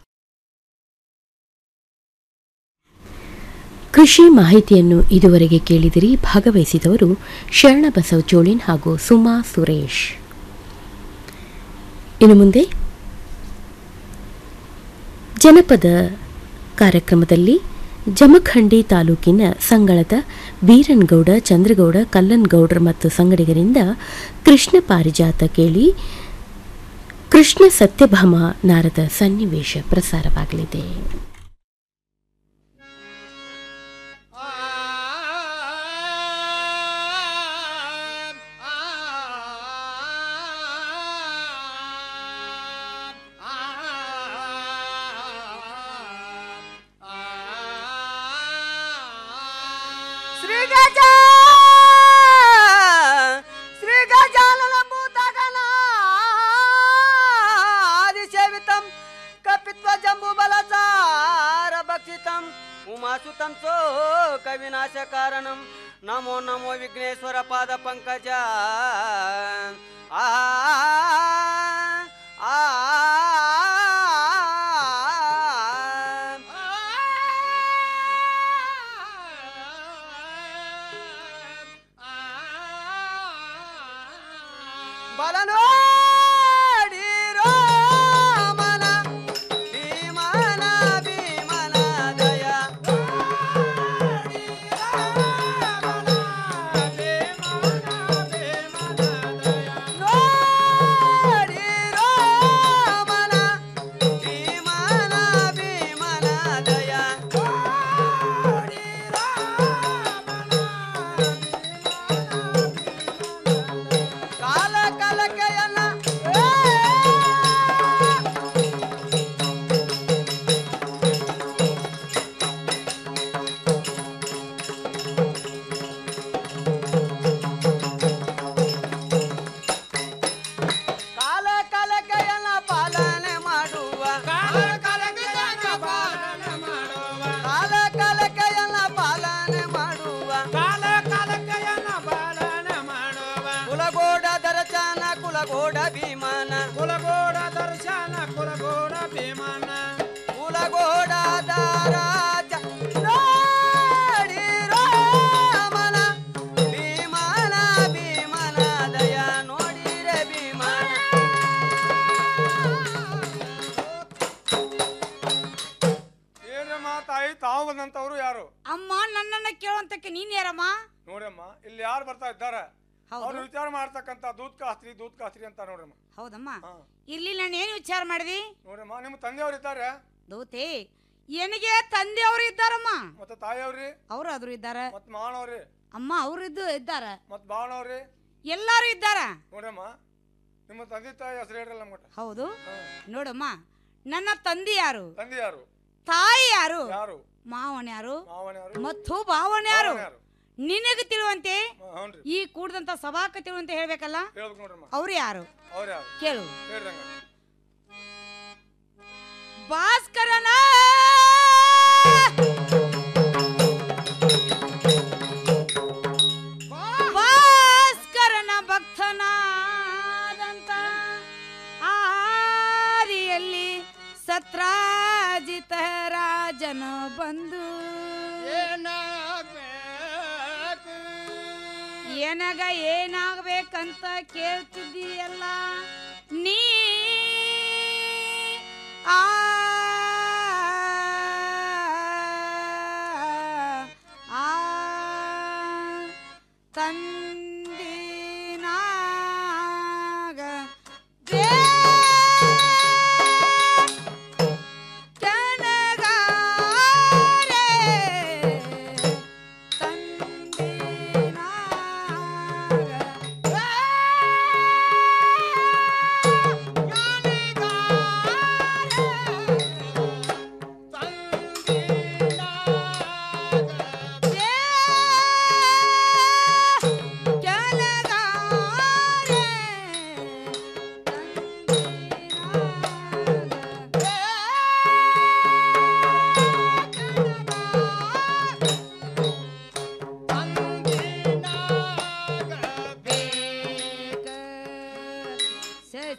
ಕೃಷಿ ಮಾಹಿತಿಯನ್ನು ಇದುವರೆಗೆ ಕೇಳಿದಿರಿ ಭಾಗವಹಿಸಿದವರು ಶರಣಬಸವ ಚೋಳಿನ್ ಹಾಗೂ ಸುಮಾ ಸುರೇಶ್ ಇನ್ನು ಮುಂದೆ ಜನಪದ ಕಾರ್ಯಕ್ರಮದಲ್ಲಿ ಜಮಖಂಡಿ ತಾಲೂಕಿನ ಸಂಗಳದ ಬೀರನ್ಗೌಡ ಚಂದ್ರಗೌಡ ಕಲ್ಲನ್ಗೌಡ್ರ ಮತ್ತು ಸಂಗಡಿಗರಿಂದ ಕೃಷ್ಣ ಪಾರಿಜಾತ ಕೇಳಿ ಕೃಷ್ಣ ಸತ್ಯಭಾಮ ನಾರದ ಸನ್ನಿವೇಶ ಪ್ರಸಾರವಾಗಲಿದೆ శ్రీ గజ శ్రీ గజానలంబూతగనాదిసేవితం కపిత్వ జంబు బలచార భక్షితం ఉమాసుతం సో కవినాశ కారణం నమో నమో విఘ్నేశ్వర పాద పంకజ ఆ ఆ ಬಲನೋಡಿ ರಾಮನ ಭೀಮನ ಭೀಮನ ದಯ ನೋಡಿ ರಾಮನ ಭೀಮನ ಭೀಮನ ದಯ ಕಾಲ ಕಾಲಕ್ಕೆಯನ್ನ ಕಾಲ ಕಾಲಕ್ಕೆಯನ್ನ ಪಾಲನೆ ಮಾಡುವ ಕಾಲ ಕಾಲಕ್ಕೆಯನ್ನ ಪಾಲನೆ ಮಾಡುವ ಕಾಲ ಕಾಲಕ್ಕೆಯನ್ನ ಪಾಲನೆ ಮಾಡುವ ಕಾಲ ಕಾಲಕ್ಕೆಯನ್ನ ಪಾಲನೆ ಮಾಡುವ ಕುಲಗೋಡ ದರ್ಶನ ಕುಲಗೋಡ ಭೀಮನ ಕುಲಗೋಡ ದರ್ಶನ ಕುಲಗೋಡ ಭೀಮನ ಕುಲಗೋಡ ದರಾಜ ನೋಡಿ ರಾಮನ ಭೀಮನ ಭೀಮನ ದಯ ನೋಡಿರೆ ಭೀಮನ ಏನಮ್ಮ ತಾಯಿ ತಾವು ಬಂದಂತವ್ರು ಯಾರು ಅಮ್ಮ ನನ್ನನ್ನ ಕೇಳುವಂತಕ್ಕೆ ನೀನ್ ಯಾರಮ್ಮ ನೋಡಮ್ಮ ಇಲ್ಲಿ ಯಾರು ಬರ್ತಾ ಇದ್ದಾರೆ ಹೌದು. ಅವ್ರು ವಿಚಾರ ಮಾಡ್ತಕ್ಕಂತ ದೂತ್ ಕಾಸ್ತ್ರಿ ದೂತ್ ಕಾಸ್ತ್ರಿ ಅಂತ ನೋಡ್ರಮ್ಮ ಹೌದಮ್ಮ ಇಲ್ಲಿ ನಾನು ಏನು ವಿಚಾರ ಮಾಡಿದಿ ನೋಡಮ್ಮ ನಿಮ್ಮ ತಂದೆಯವ್ರು ಇದ್ದಾರೆ ದೂತೆ ನನಗೆ ತಂದೆಯವರು ಇದ್ದಾರಮ್ಮ ಮತ್ತೆ ತಾಯಿಯವ್ರಿ ಅವರು ಆದ್ರು ಇದ್ದಾರೆ ಮತ್ ಮಾವನವ್ರಿ ಅಮ್ಮ ಅವರಿದ್ದು ಇದ್ದಾರೆ ಮತ್ ಬಾವನವ್ರಿ ಎಲ್ಲಾರು ಇದ್ದಾರ ನೋಡಮ್ಮ ನಿಮ್ಮ ತಂದೆ ತಾಯಿ ಹೆಸರು ಹೇಳ್ರಲ್ಲ ನಮ್ಗೆ ಹೌದು ನೋಡಮ್ಮ ನನ್ನ ತಂದೆ ಯಾರು ತಂದೆ ಯಾರು ತಾಯಿ ಯಾರು ಯಾರು ಮಾವನ ಯಾರು ಮಾವನ ಯಾರು ಮತ್ತು ಭಾವನ ಯಾರು ಭಾವನ ಯಾರು? ನಿನಗೆ ತಿಳುವಂತೆ ಹೌನ್ರಿ ಈ ಕೂಡದಂತ ಸಭಾಕ ತಿಳುವಂತೆ ಹೇಳ್ಬೇಕಲ್ಲ ಹೇಳ್ಬೇಕು ನೋಡ್ರಮ್ಮ ಅವ್ರು ಯಾರು ಅವ್ರು ಯಾರು ಕೇಳು ಹೇಳ್ರಂಗ ಭಾಸ್ಕರನ ಭಾಸ್ಕರನ ಭಕ್ತನಾದಂತ ಆದಿಯಲ್ಲಿ ಸತ್ರಾಜಿತ ರಾಜನ ಬಂದು ಏನಗ ಏನಾಗ್ಬೇಕಂತ ಕೇಳ್ತಿದ್ದೀಯಲ್ಲ ನೀ ಆ ಆ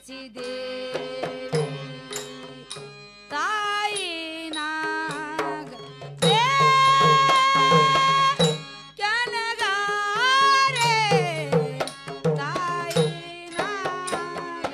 ಶಚಿದೇವಿ ತಾಯಿ ನಾಗ ಕೆನಗಾರೆ ತಾಯಿ ನಾಗ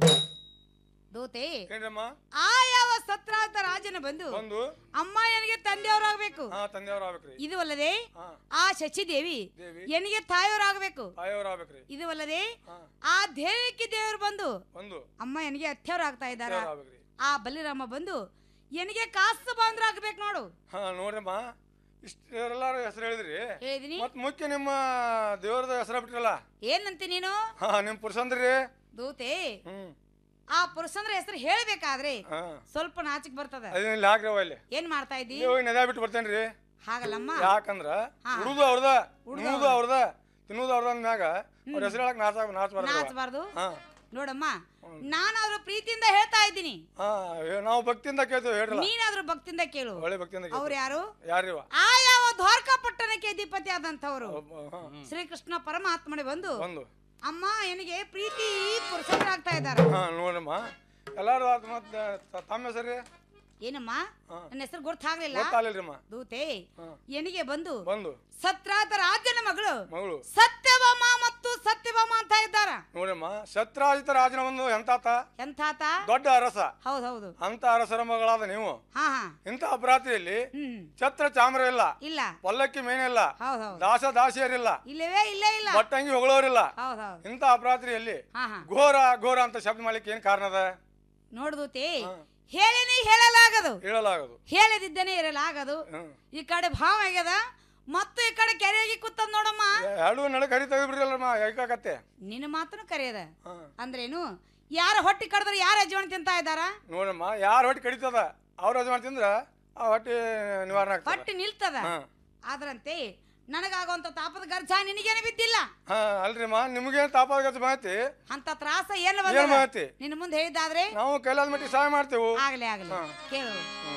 ದೋತೆ ಏನ್ರಮ್ಮ ಆ ಯಾವ ಸತ್ರಾತ ರಾಜನ ಬಂದು ಬಂದು ಅಮ್ಮ ನನಗೆ ತಂದೆಯವರಾಗಬೇಕು ಹಾ ತಂದೆಯವ್ರ ಆಗ್ಬೇಕ್ರಿ ಇದು ಅಲ್ಲದೆ ಹಾ. ಆ ಶಚಿದೇವಿ ದೇವಿ ಎನಿಗೆ ತಾಯಿಯವರಾಗಬೇಕು ತಾಯಿಯವ್ರ ಆಗ್ಬೇಕ್ರಿ ಇದು ಅಲ್ಲದೆ ಹಾ. ಆ ದೇವಿಕೆ ದೇವರು ಬಂದು ಒಂದು ಅಮ್ಮ ಎನಿಗೆ ಅತ್ಯವ್ರಾಗ್ತಾ ಇದ್ದಾರ ಅತ್ತೆಯವ್ರ್ ಆಗ್ಬೇಕ್ರಿ. ಆ ಬಲಿರಾಮ ಬಂದು ಎನಿಗೆ ಕಾಸು ಬಾಂದ್ರ ಆಗ್ಬೇಕು ನೋಡು ಹಾ ನೋಡ್ರಮ್ಮ ಇಷ್ಟೆಲ್ಲಾರು ಹೆಸರು ಹೇಳಿದ್ರಿ ಹೇಳಿದಿನಿ ಮತ್ ಮುಖ್ಯ ನಿಮ್ಮ ದೇವ್ರದ ಹೆಸರ ಬಿಟ್ರಲ್ಲ ಏನಂತಿ ನೀನು ಹಾ ನಿಮ್ ಪುರುಷಂದ್ರಿ ದೂತೆ ಹ್ಮ್ ಆ ಪುರುಷಂದ್ರ ಹೆಸರು ಹೇಳ್ಬೇಕಾದ್ರೆ ಹಾ ಸ್ವಲ್ಪ ನಾಚಿಕ್ ಬರ್ತದ ಅದೇನಿಲ್ಲ ಹಾಕ್ರಿ ಅವ ಇಲ್ಲಿ ಏನ್ ಮಾಡ್ತಾ ಇದ್ದಿ ನೀವು ನದ ಬಿಟ್ಟು ಬರ್ತೇನ್ರಿ ಹಾಗಲ್ಲಮ್ಮ ಯಾಕಂದ್ರ ಹಾ. ಉಡುದು ಅವ್ರದ ಉಡುದು ಉಣ್ಣುದು ಅವ್ರದ ತಿನ್ನುದು ಅವ್ರದ ಅಂದ್ಮ್ಯಾಗ ಅವ್ರ ಹೆಸರು ಹೇಳಕ್ ನಾಚ ನಾಚಬಾರ್ದು ನಾಚಬಾರ್ದು ಹಾ ನೋಡಮ್ಮ ನಾನಾದ್ರೂ ಪ್ರೀತಿಯಿಂದ ಹೇಳ್ತಾ ಇದ್ದೀನಿ ಹಾ ಏ- ನಾವು ಭಕ್ತಿಯಿಂದ ಕೇಳ್ತೇವೆ ಹೇಳ್ರಲ್ಲ ನೀನಾದ್ರೂ ಭಕ್ತಿಯಿಂದ ಕೇಳು ಒಳ್ಳೆ ಭಕ್ತಿಯಿಂದ ಅವ್ರು ಯಾರು ಯಾರಿವ ಆ ಯಾವ ದ್ವಾರಕಾ ಪಟ್ಟಣಕ್ಕೆ ಅಧಿಪತಿ ಆದಂತವರು ಹಾ. ಶ್ರೀಕೃಷ್ಣ ಪರಮಾತ್ಮನೆ ಬಂದು ಒಂದು ಅಮ್ಮ ನನಗೆ ಪ್ರೀತಿ ಪುರುಷರಾಗ್ತಾ ಇದ್ದಾರೆ ಹಾ ನೋಡಮ್ಮ ಎಲ್ಲಾರು ಆತ್ ಮತ್ ತ- ತಮ್ಮ ಹೆಸರು ಏನಮ್ಮ ಹಾ. ನನ್ನ ಹೆಸರು ಗೊತ್ತಾಗ್ಲಿಲ್ಲ ಗೊತ್ತಾಗ್ಲಿಲ್ರಿಮ್ಮ ದೂತೆ ಹಾ. ಎನಿಗೆ ಬಂದು ಬಂದು ಸತ್ರಾತ ರಾಜನ ಮಗಳು ಮಗಳು ಸತ್ಯಭಾಮ ಮತ್ತು ಸತ್ಯಭಾಮ ಅಂತ ಇದ್ದಾರ ನೋಡಮ್ಮ ಶತ್ರಾಜಿತ ರಾಜನ ಒಂದು ಎಂತಾತ ಎಂತಾತ ದೊಡ್ಡ ಅರಸ ಹೌದ್ ಹೌದು ಅಂತ ಅರಸರ ಮಗಳಾದ ನೀವು ಹಾ ಹಾ ಇಂಥ ಅಪರಾತ್ರಿಯಲ್ಲಿ ಹ್ಮ್ ಛತ್ರ ಚಾಮ್ರ ಇಲ್ಲ ಇಲ್ಲ ಪಲ್ಲಕ್ಕಿ ಮೇನಿಲ್ಲ ಹೌದ್ ಹೌದು ದಾಸ ದಾಸಿಯರಿಲ್ಲ ಇಲ್ಲವೇ ಇಲ್ಲ ಇಲ್ಲ ಬಟ್ಟಂಗಿ ಹೊಗಳೋರಿಲ್ಲ ಹೌದ್ ಹೌದು ಇಂಥ ಅಪರಾತ್ರಿಯಲ್ಲಿ ಹಾ ಹಾ ಘೋರ ಘೋರ ಅಂತ ಶಬ್ದ ಮಾಡ್ಲಿಕ್ಕೆ ಏನ್ ಕಾರಣ ಅದ ನೋಡ್ದೂತಿ ಹೇಳಿನಿ ಹೇಳಲಾಗದು ಹೇಳಲಾಗದು ಹೇಳದಿದ್ದೇನೆ ಇರಲಾಗದು ಹ್ಮ್. ಈ ಕಡೆ ಭಾವ ಆಗ್ಯದ ಮತ್ತು ಈ ಕಡೆ ಕೆರೆಯಾಗಿ ಕೂತದ್ ನೋಡಮ್ಮ ಎರಡು ನಡಕ್ ಹರಿ ತೆಗೆದ್ಬಿಡ್ರಲ್ಲಮ್ಮ ಯಾಕಾಕತ್ತೆ ನಿನ್ನ ಮಾತನು ಕರೆಯದ ಹಾ. ಅಂದ್ರೇನು ಯಾರ ಹೊಟ್ಟಿ ಕಡ್ದ್ರೆ ಯಾರ ಯಜಮಾನ ತಿಂತ ಇದ್ದಾರ ನೋಡಮ್ಮ ಯಾರ ಹೊಟ್ಟೆ ಕಡಿತದ ಅವ್ರ ಯಜಮಾನ್ ತಿಂದ್ರ ಆ ಹೊಟ್ಟೆ ನಿವಾರಣೆ ಆಗ್ತದ ಹೊಟ್ಟಿ ನಿಲ್ತದ ಹಾ. ಆದ್ರಂತೆ ನನಗಾಗುವಂತ ತಾಪದ ಗರ್ಜ ನಿನಗೇನು ಬಿದ್ದಿಲ್ಲ ಹಾ ಅಲ್ರಿಮ್ಮ ನಿಮ್ಗೇನ್ ತಾಪಾದ ಗಚ್ಚ ಮಾಹಿತಿ ಅಂತ ತ್ರಾಸ ಏನು ಏನ್ ಬಂದ ಮಾಹಿತಿ ನಿನ್ನ ಮುಂದೆ ಹೇಳಿದಾದ್ರೆ ನಾವು ಕೈಲಾದ ಮಟ್ಟಿಗೆ ಸಹಾಯ ಮಾಡ್ತೇವೆ ಆಗ್ಲಿ ಆಗ್ಲಿ ಹಾ. ಕೇಳು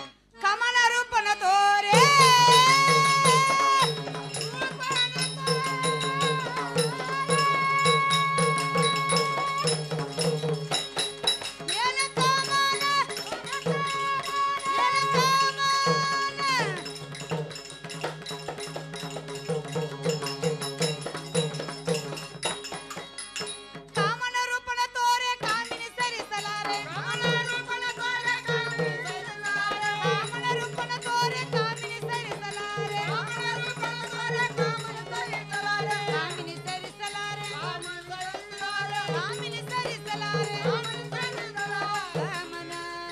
ಕಮಲ ರೂಪನ ತೋರೆ ಕಾಮನ ರೂಪನ ತೋರೆ ಕಾಮಿನಿ ಸರಿಸಲಾರೆ ಕಾಮನ ರೂಪನ ತೋರೆ ಕಾಮಿನಿ ಸರಿಸಲಾರೆ ಕಾಮನ ರೂಪನ ತೋರೆ ಕಾಮಿನಿ ಸರಿಸಲಾರೆ ಕಾಮನ ರೂಪನ ತೋರೆ ಕಾಮಿನಿ ಸರಿಸಲಾರೆ ಕಾಮಿನಿ ಸರಿಸಲಾರೆ ಕಾಮಿನಿ ಸರಿಸಲಾರೆ ಕಾಮಿನಿ ಸರಿಸಲಾರೆ ಕಾಮನ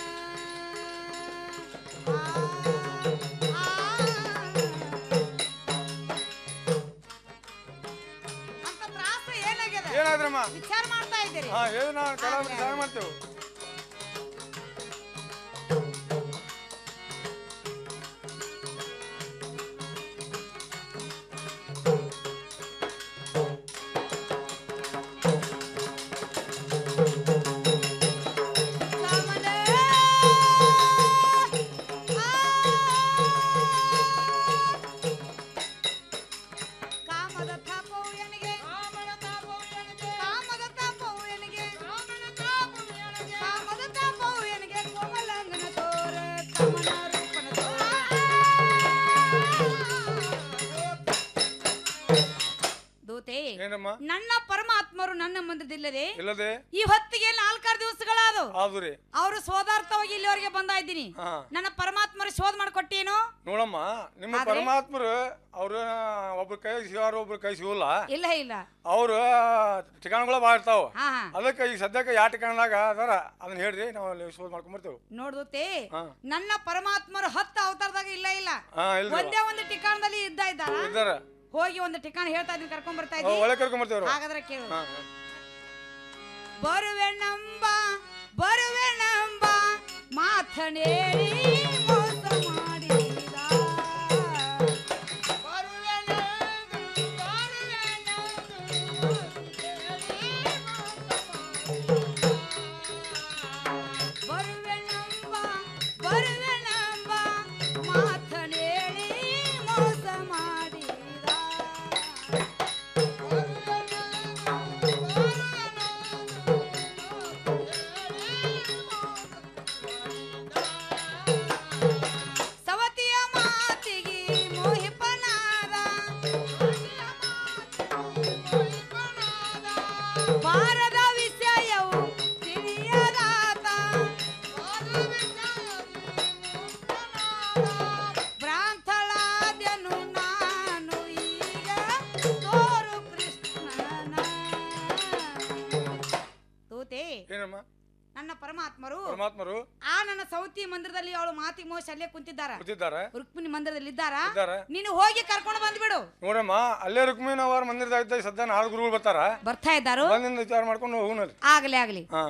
ಅಂತ ತ್ರಾಸ ಏನಾಗ್ಯದ ಏನಾದ್ರಮ್ಮ ವಿಚಾರ ಮಾಡ್ತಾ ಇದ್ದೀರಿ ಹಾ ಹೇಳಿ ನಾವು ಕೈಲಾದ ಮಟ್ಟಿಗೆ ಸಹಾಯ ಮಾಡ್ತೇವೆ ಕಾಮದ ತಾಪವು ಎನಗೆ ಕಾಮದ ತಾಪವು ಎನಗೆ ಕಾಮದ ತಾಪವು ಎನಗೆ ಕಾಮದ ತಾಪವು ಎನಗೆ ಕಾಮದ ತಾಪವು ಎನಗೆ ಕೋಮಲಾಂಗನ ತೋರ ಕಮಲ ರೂಪನ ತೋರ ದೂತೆ ಏನಮ್ಮ ನನ್ನ ಪರಮಾತ್ಮರು ನನ್ನ ಮಂದಿರದಿಲ್ಲದೆ ಇಲ್ಲದೆ ಈ ಹೊತ್ತಿಗೆ ನಾಲ್ಕಾರು ದಿವಸಗಳಾದವು ಆದು ರೀ ಅವರು ಸೋದಾರ್ಥವಾಗಿ ಇಲ್ಲಿವರೆಗೆ ಬಂದಾ ಇದ್ದೀನಿ ಹಾ ನನ್ನ ಪರಮಾತ್ಮರು ಶೋಧ ಮಾಡ್ಕೊಟ್ಟೇನು ನೋಡಮ್ಮ ನಿಮ್ಮ ಆದ್ರೆ? ಪರಮಾತ್ಮರು ಅವ್ರ ಒಬ್ರ ಕೈ ಸಿಗಾರ ಒಬ್ರ ಕೈ ಸಿಗಲ್ಲ ಇಲ್ಲ ಇಲ್ಲ ಅವ್ರ ಠಿಕಾಣಗಳು ಭಾಳ ಇರ್ತಾವ ಹಾ ಹಾ ಅದಕ್ಕೆ ಈಗ ಸದ್ಯಕ್ಕೆ ಯಾವ ಠಿಕಾಣದಾಗ ಅದಾರ ಅದನ್ನ ಹೇಳ್ರಿ ನಾವು ಅಲ್ಲಿ ಶೋಧ ಮಾಡ್ಕೊಂಡ್ ಬರ್ತೇವೆ ನೋಡ್ದೂತೆ ಹಾ. ನನ್ನ ಪರಮಾತ್ಮರು ಹತ್ತು ಅವತಾರದಾಗ ಇಲ್ಲ ಇಲ್ಲ ಹಾ ಇಲ್ರಿ ಒಂದೇ ಒಂದು ಠಿಕಾಣದಲ್ಲಿ ಇದ್ದ ಇದ್ದಾರ ಇದ್ದಾರ ಹೋಗಿ ಒಂದು ಠಿಕಾಣ ಹೇಳ್ತಾ ಇದೀನಿ ಕರ್ಕೊಂಡ್ ಬರ್ತಾ ಅವ್ ಇದ್ದೀನಿ ಒಳಗೆ ಕರ್ಕೊಂಡ್ ಬರ್ತೇವ್ರು ಹಾಗಾದ್ರೆ ಕೇಳು ಹಾ ಬರುವೆನಂಬ ಬರುವೆನಂಬ ಮಾತನೇರಿ ಮೋಸ ಮಾಡಿದ ಬರುವೆನಂಬ ಬರುವೆನಂಬ ಮಾತನೇರಿ ಮೋಸ ಮಾಡಿದ ವಾರದ ವಿಷಯವು ತಿಳಿಯದಾತ ಭ್ರಾಂತಳಾದ್ಯನು ನಾನು ಈಗ ತೋರು ಕೃಷ್ಣನ ತೂತೆ ಏನಮ್ಮ ನನ್ನ ಪರಮಾತ್ಮರು ಪರಮಾತ್ಮರು ಆ ನನ್ನ ಸೌತಿ ಮಂದಿರದಲ್ಲಿ ಅವಳು ಮಾತಿ ಮೋಸ ಅಲ್ಲೇ ಕುಂತಿದ್ದಾರ ಕೂತಿದ್ದಾರೆ ರುಕ್ಮಿಣಿ ಮಂದಿರದಲ್ಲಿ ಇದ್ದಾರ ಇದ್ದಾರೆ. ನೀನು ಹೋಗಿ ಕರ್ಕೊಂಡು ಬಂದ್ಬಿಡು ನೋಡಮ್ಮ ಅಲ್ಲೇ ರುಕ್ಮಿಣಿ ಅವರ ಮಂದಿರದಾಗ ಇದ್ದಾಗ ಸದ್ಯ ನಾಲ್ಕು ಗುರುಗಳು ಬರ್ತಾರ ಬರ್ತಾ ಇದ್ದಾರು ಬಂದಿಂದ ವಿಚಾರ ಮಾಡ್ಕೊಂಡು ಹೋಗುನಲ್ಲಿ ಆಗ್ಲಿ ಆಗ್ಲಿ ಹಾ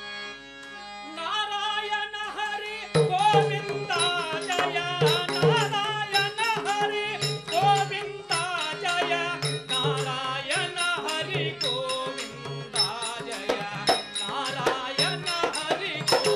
ನಾರಾಯಣ ಹರಿ ಗೋವಿಂದ ಜಯ ನಾರಾಯಣ ಹರಿ ಗೋವಿಂದ ಜಯ ನಾರಾಯಣ ಹರಿ ಗೋವಿಂದ ಜಯ ನಾರಾಯಣ ಹರಿ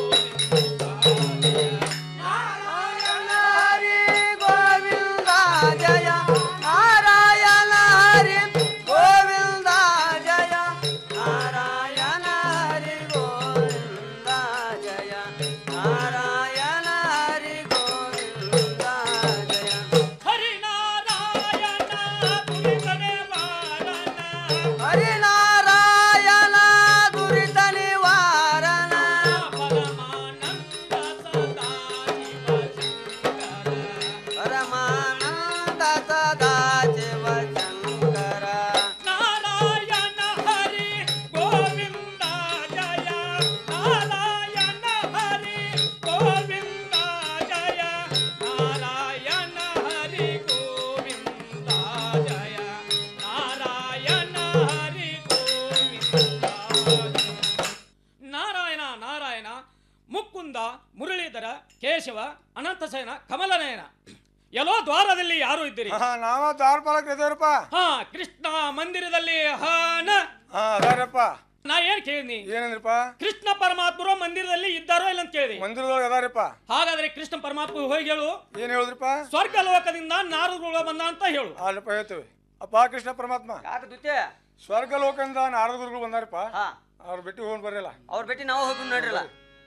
ನಾರಾಯಣ ಹರಿ ಗೋವಿಂದ ಜಯ ನಾರಾಯಣ ಹರಿ ಗೋವಿಂದ ಜಯ ನಾರಾಯಣ ಹರಿ ಗೋವಿಂದ ಜಯ ನಾರಾಯಣ ಹರಿ ಗೋವಿಂದ ಜಯ ಹರಿನಾರಾಯಣ ದುರಿತನೆ ಬಾರನ ಹರಿನಾರಾಯಣ ದುರಿತ ನಿವಾರಣ ಪರಮಾನಂದ ಸದಾ ಶಿವ ಶಂಕರ ನಾರಾಯಣ ಹರಿ ಗೋವಿಂದ ಜಯ ನಾರಾಯಣ ಹರಿ ಗೋವಿಂದ ಜಯ ನಾರಾಯಣ ಹರಿ ಗೋವಿಂದ ಜಯ ನಾರಾಯಣ ಹರಿ ಗೋವಿಂದ ನಾರಾಯಣ ನಾರಾಯಣ ಮುಕುಂದ ಮುರಳೀಧರ ಕೇಶವ ಅನಂತಸೇನ ಕಮಲನಯನ ಎಲ್ಲೋ ದ್ವಾರದಲ್ಲಿ ಯಾರು ಇದ್ದೀರಿ ನಾವ ದ್ವಾರಪಾಲಕ್ ಇದೇವ್ರಪ್ಪ ಹಾ ಕೃಷ್ಣ ಮಂದಿರದಲ್ಲಿ ಹಾನ ಹಾ ಅದಾರಪ್ಪ ನಾ ಏನ್ ಕೇಳಿದ್ನಿ ಏನಂದ್ರಪ್ಪ ಕೃಷ್ಣ ಪರಮಾತ್ಮರು ಮಂದಿರದಲ್ಲಿ ಇದ್ದಾರೋ ಇಲ್ಲ ಅಂತ ಕೇಳಿದೆ ಮಂದಿರದೊಳಗೆ ಅದಾರಪ್ಪ ಹಾಗಾದ್ರೆ ಕೃಷ್ಣ ಪರಮಾತ್ಮ ಹೋಗಿ ಹೇಳು ಏನ್ ಹೇಳಿದ್ರಪ್ಪ ಸ್ವರ್ಗ ಲೋಕದಿಂದ ನಾರದಗಳು ಬಂದ ಅಂತ ಹೇಳು ಅಲ್ಲಪ್ಪ ಹೇಳ್ತೇವೆ ಅಪ್ಪ ಕೃಷ್ಣ ಪರಮಾತ್ಮ ಯಾಕೆ ದುತ್ತೆ ಸ್ವರ್ಗ ಲೋಕದಿಂದ ನಾರದ ಗುರುಗಳು ಬಂದಾರಪ್ಪ ಅವ್ರ ಬೆಟ್ಟಿ ಹೋಗಿ ಬರಲ್ಲ ಅವ್ರ ಭೇಟಿ ನಾವು ಹೋಗಿ ನೋಡ್ರಲ್ಲ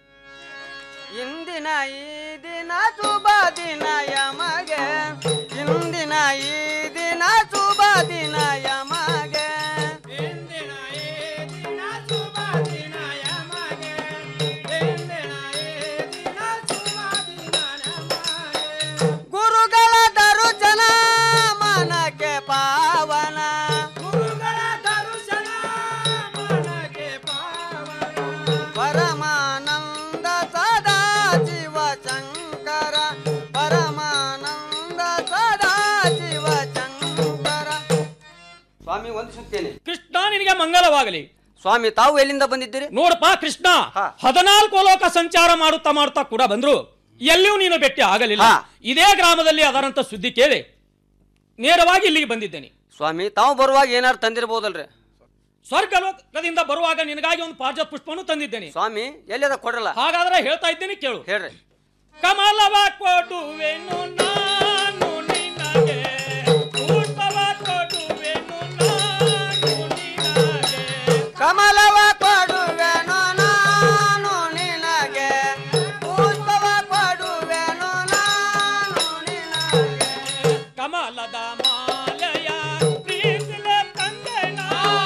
ಇಂದಿನ ಈ ದಿನ ಶುಭ ದಿನ ಯಮಗೆ ಇಂದಿನ ಈ ದಿನ ಶುಭ ದಿನ ಯಮಗೆ ಇಂದಿನ ಈ ದಿನ ಶುಭ ದಿನ ಯಮಗೆ ಇಂದಿನ ಈ ದಿನ ಶುಭ ದಿನ ಯಮಗೆ ಗುರುಗಳ ದರುಜನ ಮನಕ್ಕೆ ಪಾವನ ಗುರುಗಳ ದರುಶನ ಮನಕ್ಕೆ ಪಾವನ ಪರಮಾನಂದ ಸದಾ ಶಿವ ಶಂಕರ ಪರಮಾನಂದ ಸದಾ ಶಿವ ಶಂಕರ ಸ್ವಾಮಿ ವಂದಿಸುತ್ತೇನೆ ಕೃಷ್ಣ ನಿನಗೆ ಮಂಗಲವಾಗಲಿ ಸ್ವಾಮಿ ತಾವು ಎಲ್ಲಿಂದ ಬಂದಿದ್ದೀರಿ ನೋಡಪ್ಪ ಕೃಷ್ಣ ಹದಿನಾಲ್ಕು ಲೋಕ ಸಂಚಾರ ಮಾಡುತ್ತಾ ಮಾಡುತ್ತಾ ಕೂಡ ಬಂದ್ರು ಎಲ್ಲಿಯೂ ನೀನು ಭೇಟಿ ಆಗಲಿಲ್ಲ ಇದೇ ಗ್ರಾಮದಲ್ಲಿ ಅದರಂತ ಸುದ್ದಿ ಕೇಳಿ ನೇರವಾಗಿ ಇಲ್ಲಿಗೆ ಬಂದಿದ್ದೇನೆ ಸ್ವಾಮಿ ತಾವು ಬರುವಾಗ ಏನಾರು ತಂದಿರಬಹುದಲ್ರಿ ಸ್ವರ್ಗ ಲೋಕದಿಂದ ಬರುವಾಗ ನಿನಗಾಗಿ ಒಂದು ಪಾಜ ಪುಷ್ಪವನ್ನು ತಂದಿದ್ದೇನೆ ಸ್ವಾಮಿ ಎಲ್ಲಿದ ಕೊಡ್ರಲ್ಲ ಹಾಗಾದ್ರೆ ಹೇಳ್ತಾ ಇದ್ದೇನೆ ಕೇಳು ಹೇಳ್ರಿ ಕಮಲವ ಕೊಡುವೆನು ನಾನು ನಿನಗೆ ಪುಷ್ಪವ ಕೊಡುವೆನು ನಾನು ನಿನಗೆ ಕಮಲವ ಕೊಡುವೆನು ನಾನು ನಿನಗೆ ಪುಷ್ಪವ ಕೊಡುವೆನು ನಾನು ನಿನಗೆ ಕಮಲದ ಮಾಲೆಯ ಪ್ರೀತಿಲೆ ತಂದೆನ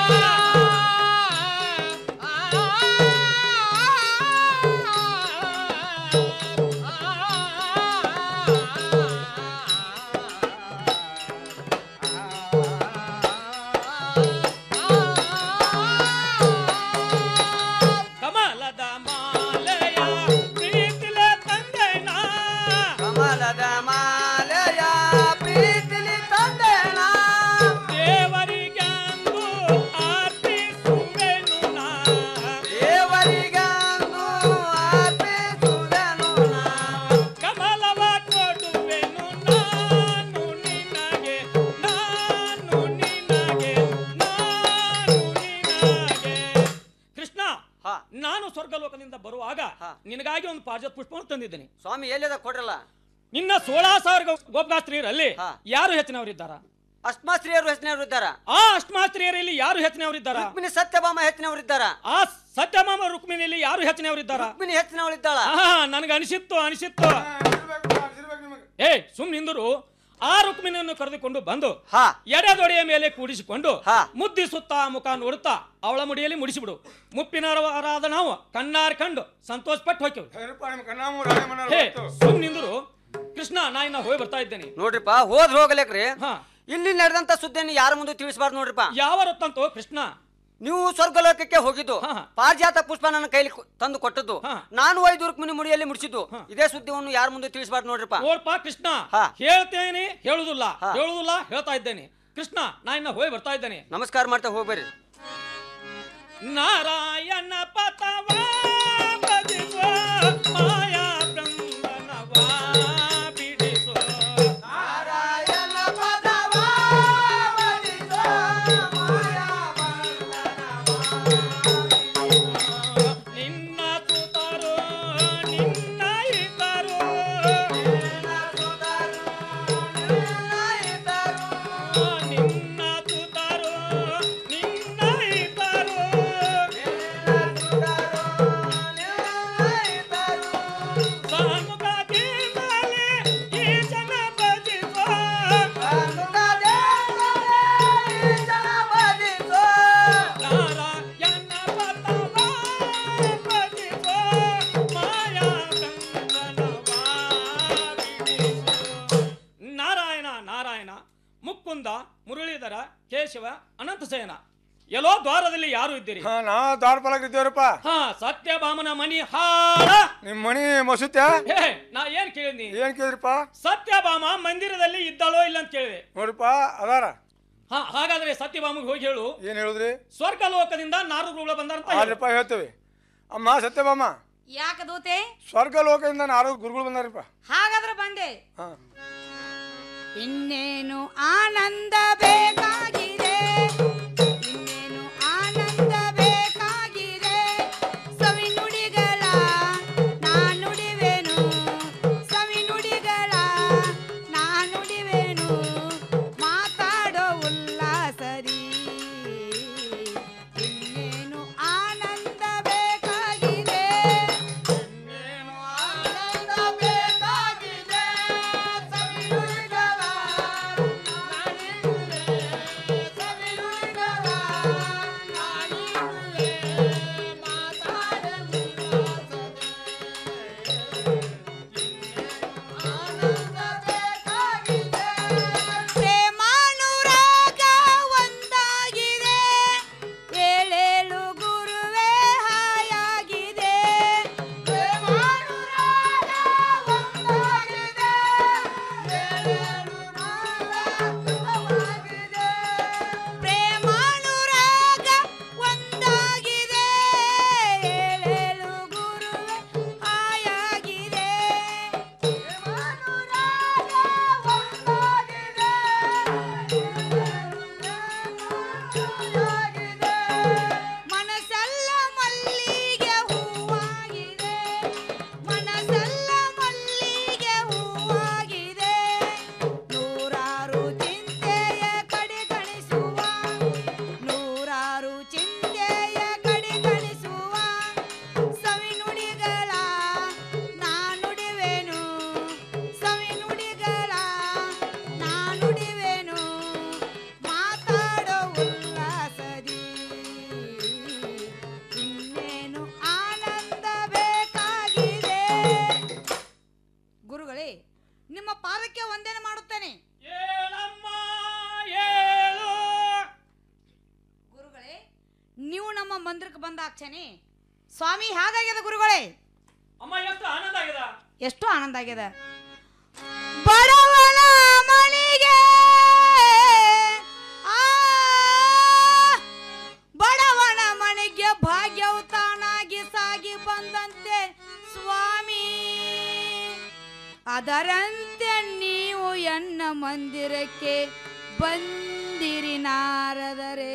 ಕಮಲದ ಮಾಲೆಯ ಪ್ರೀತಿಲೆ ತಂದೆನ ಕಮಲದ ಮಾಲೆಯ ಪ್ರೀತಿಲಿ ತಂದೆಣ ದೇವರಿಗಂದು ಅರ್ಪಿಸುವೆನು ನಾ ದೇವರಿಗಂದು ಅರ್ಪಿಸುವೆನು ನಾ ಕಮಲವ ಕೊಡುವೆನು ನಾನು ನಿನಗೆ ನಾನು ನಿನಗೆ ನಾನು ನಿನಗೆ ಕೃಷ್ಣ ನಾನು ಸ್ವರ್ಗಲೋಕದಿಂದ ಬರುವಾಗ ನಿನಗಾಗಿ ಒಂದು ಪಾಜ ಪುಷ್ಪವನ್ನು ತಂದಿದ್ದೇನೆ ಸ್ವಾಮಿ ಎಲ್ಲಿದ ಕೊಡ್ರಲ್ಲ ನಿನ್ನ ಸೋಳಾ ಸಾವಿರ ಗೋ- ಗೋಪಗಾಸ್ತ್ರೀಯರಲ್ಲಿ ಯಾರು ಹೆಚ್ಚಿನವರಿದ್ದಾರ ಅಷ್ಟಮಾಸ್ತ್ರೀಯರು ಹೆಚ್ಚಿನವರು ಇದ್ದಾರ ಆ ಅಷ್ಟಮಾಸ್ತ್ರೀಯರಲ್ಲಿ ಯಾರು ಹೆಚ್ಚಿನವರಿದ್ದಾರ ರುಕ್ಮಿಣಿ ಸತ್ಯಭಾಮ ಹೆಚ್ಚಿನವರು ಇದ್ದಾರ ಆ ಸತ್ಯಮಾಮ ರುಕ್ಮಿಣಿಯಲ್ಲಿ ಯಾರು ಹೆಚ್ಚಿನವರಿದ್ದಾರ ರುಕ್ಮಿಣಿ ಹೆಚ್ಚಿನವಳು ಇದ್ದಾಳ ನನಗೆ ಅನಿಸಿತ್ತು ಅನಿಸಿತ್ತು ಏ ಸುಮ್ ನಿಂದರು ಆ ರುಕ್ಮಿಣಿಯನ್ನು ಕರೆದುಕೊಂಡು ಬಂದು ಎಡೆದೊಡೆಯ ಮೇಲೆ ಕೂಡಿಸಿಕೊಂಡು ಮುದ್ದಿ ಸುತ್ತ ಮುಖ ನೋಡುತ್ತಾ ಅವಳ ಮುಡಿಯಲ್ಲಿ ಮುಡಿಸಿಬಿಡು ಮುಪ್ಪಿನವರಾದ ನಾವು ಕಣ್ಣಾರ್ ಕಂಡು ಸಂತೋಷ ಪಟ್ಟು ಹೋಗ್ಯವು ಹೇ ಸುಮ್ ನಿಂದರು ಕೃಷ್ಣ ನಾ ಇನ್ನ ಹೋಗಿ ಬರ್ತಾ ಇದ್ದೇನೆ ನೋಡ್ರಿಪ್ಪ ಹೋದ್ ಹೋಗಲೇಕ್ರಿ ಇಲ್ಲಿ ನಡೆದಂತ ಸುದ್ದಿಯನ್ನು ಯಾರ ಮುಂದೆ ತಿಳಿಸಬಾರ್ದು ನೋಡ್ರಿಪ್ಪ ಯಾವ ರೊತ್ತಂತೋ ಕೃಷ್ಣ ನೀವು ಸ್ವರ್ಗಲೋಕಕ್ಕೆ ಹೋಗಿದ್ದು ಪಾರಿಜಾತ ಪುಷ್ಪ ನನ್ನ ಕೈಲಿ ಕೊ- ತಂದು ಕೊಟ್ಟದ್ದು ನಾನು ಐದು ರುಕ್ಮಿಣಿ ಮುಡಿಯಲ್ಲಿ ಮುಡಿಸಿದ್ದು ಇದೇ ಸುದ್ದಿಯನ್ನು ಯಾರ ಮುಂದೆ ತಿಳಿಸಬಾರ್ದು ನೋಡ್ರಿಪ್ಪ ನೋಡ್ಪ ಕೃಷ್ಣ ಹೇಳ್ತೇನೆ ಹೇಳುದಿಲ್ಲ ಹೇಳುದಿಲ್ಲ ಹೇಳ್ತಾ ಇದ್ದೇನೆ ಕೃಷ್ಣ ನಾ ಇನ್ನ ಹೋಗಿ ಬರ್ತಾ ಇದ್ದೇನೆ ನಮಸ್ಕಾರ ಮಾಡ್ತಾ ಹೋಗ್ಬೇರಿ ನಾರಾಯಣ ಪತವ ಭಜಿಸುವ ಮಾಯಾ ಬೃಂದನವ ಬಿಡಿಸುವ ನಾರಾಯಣ ಪದವ ನಿನ್ನ ಸುತರು ನಿನ್ನ ಇತರು ನಿನ್ನ ಸುತರು ನಿನ್ನ ಇತರು ಸನ್ಮುಖದಿಂದಲೇ ಈ ಜನ ಭಜಿಸುವ ನಾರಾಯಣ ಪತವ ಭಜಿಸುವ ಮಾಯಾ ಬೃಂದನವ ಬಿಡಿಸುವ. ನಾರಾಯಣ ನಾರಾಯಣ ಮುಕ್ಕುಂದ ಮುರಳೀಧರ ಕೇಶವ ಅನಂತಸೇನ ಎಲ್ಲೋ ದ್ವಾರದಲ್ಲಿ ಯಾರು ಇದ್ದೀರಿ ನಾ ದಾರ್ಪಾಲಾಗ ಇದ್ದೇವ್ರಪ್ಪ ಹಾ ಸತ್ಯಭಾಮನ ಮನಿ ಹಾಳ ನಿಮ್ ಮನಿ ಮಸುತ್ಯ ಹೇ ನಾ ಏನ್ ಕೇಳಿದ್ನಿ ಏನ್ ಕೇಳಿದ್ರಿಪ್ಪ ಸತ್ಯಭಾಮ ಮಂದಿರದಲ್ಲಿ ಇದ್ದಾಳೋ ಇಲ್ಲ ಅಂತ ಕೇಳಿದೆ ನೋಡ್ರಿಪ್ಪ ಅದಾರ ಹಾ ಹಾಗಾದ್ರೆ ಸತ್ಯಭಾಮಗೆ ಹೋಗಿ ಹೇಳು ಏನ್ ಹೇಳಿದ್ರಿ ಸ್ವರ್ಗ ಲೋಕದಿಂದ ನಾರದುಗಳು ಬಂದಾರಂತ ಹೇಳು. ಆರ್ರಿಪ್ಪ ಹೇಳ್ತೇವೆ ಅಮ್ಮ ಸತ್ಯಭಾಮ ಯಾಕ ದೂತೆ ಸ್ವರ್ಗ ಲೋಕದಿಂದ ನಾರು ಗುರುಗಳು ಬಂದಾರಪ್ಪ ಹಾಗಾದ್ರೆ ಬಂದೆ ಹಾ. ಇನ್ನೇನು ಆನಂದ ಬೇಕಾಗಿದೆ ಇನ್ನೇನು ಆನಂದ ಬೇಕಾಗಿದೆ ಸವಿ ನುಡಿಗಳ ನಾ ನುಡಿವೆನು ಸವಿ ನುಡಿಗಳ ನಾ ನುಡಿವೆನು ಮಾತಾಡೋ ಉಲ್ಲಾಸರಿ ಇನ್ನೇನು ಆನಂದ ಬೇಕಾಗಿದೆ ಇನ್ನೇನು ಆನಂದ ಬೇಕಾಗಿದೆ ಸವಿ ನುಡಿಗಳ ಪ್ರೇಮಾನುರಾಗ ಒಂದಾಗಿದೆ ಏಳೇಳು ಗುರುವೇ ಹಾಯಾಗಿದೆ ಪ್ರೇಮಾನುರಾಗ ಒಂದಾಗಿದೆ ಏಳೇಳು ಪ್ರೇಮಾನುರಾಗ ಒಂದಾಗಿದೆ ಏಳೇಳು ಗುರುವೆ ಆಯಾಗಿದೆ ಮನಸ್ಸೆಲ್ಲ ಮಲ್ಲಿಗೆ ಹೂವಾಗಿದೆ ಮನಸ್ಸೆಲ್ಲ ಮಲ್ಲಿಗೆ ಹೂವಾಗಿದೆ ನೂರಾರು ಚಿಂತೆಯ ಕಡೆಗಣಿಸುವ ನೂರಾರು ಚಿಂತೆಯ ಕಡೆಗಣಿಸುವ ಸವಿ ನುಡಿಗಳ ನಾ ನುಡಿವೆನು ಸವಿ ನುಡಿಗಳ ನಾ ನುಡಿವೆನು ಮಾತಾಡೋ ಉಲ್ಲಾಸದಿ ಇನ್ನೇನು ಆನಂದ ಬೇಕಾಗಿದೆ ಗುರುಗಳೇ ನಿಮ್ಮ ಪಾದಕ್ಕೆ ವಂದನೆ ಮಾಡುತ್ತೇನೆ ಗುರುಗಳೇ ನೀವು ನಮ್ಮ ಮಂದಿರಕ್ಕೆ ಬಂದಾಕ್ಷಣೆ ಸ್ವಾಮಿ ಹಾಗಾಗ್ಯದ ಗುರುಗಳೇ ಅಮ್ಮ ಎಷ್ಟು ಆನಂದ ಆಗಿದೆ ಎಷ್ಟು ಆನಂದ ಆಗ್ಯದ ಬಡವನ ಮನೆಗೆ ಆ, ಬಡವನ ಮನೆಗೆ ಭಾಗ್ಯವು ತಾನಾಗಿ ಸಾಗಿ ಬಂದಂತೆ ಸ್ವಾಮಿ ಅದರಂತೆ ನೀವು ಎನ್ನ ಮಂದಿರಕ್ಕೆ ಬಂದಿರಿ ನಾರದರೆ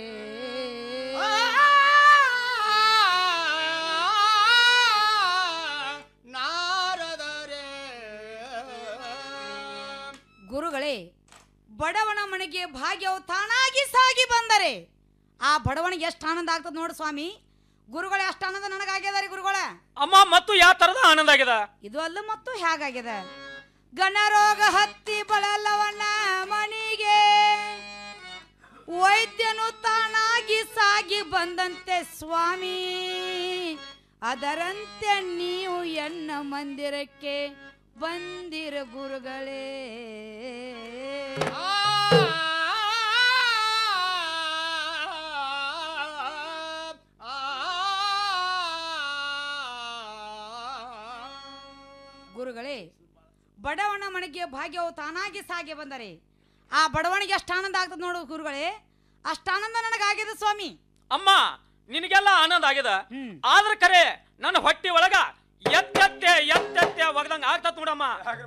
ಗುರುಗಳೇ ಬಡವನ ಮನೆಗೆ ಭಾಗ್ಯವು ತಾನಾಗಿ ಸಾಗಿ ಬಂದರೆ ಆ ಬಡವನಿಗೆ ಎಷ್ಟು ಆನಂದ ಆಗ್ತದ ನೋಡು ಸ್ವಾಮಿ ಗುರುಗಳೇ ಅಷ್ಟು ಆನಂದ ನನಗಾಗ್ಯದ ರೀ ಗುರುಗಳ ಅಮ್ಮ ಮತ್ತು ಯಾವ ತರದ ಆನಂದ ಆಗ್ಯದ ಇದು ಅಲ್ಲ ಮತ್ತು ಹೇಗಾಗ್ಯದ ಗಣರೋಗ ಹತ್ತಿ ಬಳಲವನ ಮನಿಗೆ ವೈದ್ಯನು ತಾನಾಗಿ ಸಾಗಿ ಬಂದಂತೆ ಸ್ವಾಮಿ ಅದರಂತೆ ನೀವು ಎನ್ನ ಮಂದಿರಕ್ಕೆ ಬಂದಿರ ಗುರುಗಳೇ ಗುರುಗಳೇ ಬಡವನ ಮನೆಗೆ ಭಾಗ್ಯವು ತಾನಾಗಿ ಸಾಗಿ ಬಂದರೆ ಆ ಬಡವನಿಗೆ ಎಷ್ಟು ಆನಂದ ಆಗ್ತದೆ ನೋಡು ಗುರುಗಳೇ ಅಷ್ಟು ಆನಂದ ನನಗಾಗಿದೆ ಸ್ವಾಮಿ ಅಮ್ಮ ನಿನಗೆಲ್ಲ ಆನಂದ ಆಗ್ಯದ ಆದ್ರ ಕರೆ ನನ್ನ ಹೊಟ್ಟಿ ಒಳಗ ಎತ್ತೆತ್ತೆ ಎತ್ತೆತ್ತೆ ಒಗದಂಗ ಆಗ್ತತ್ ನೋಡಮ್ಮ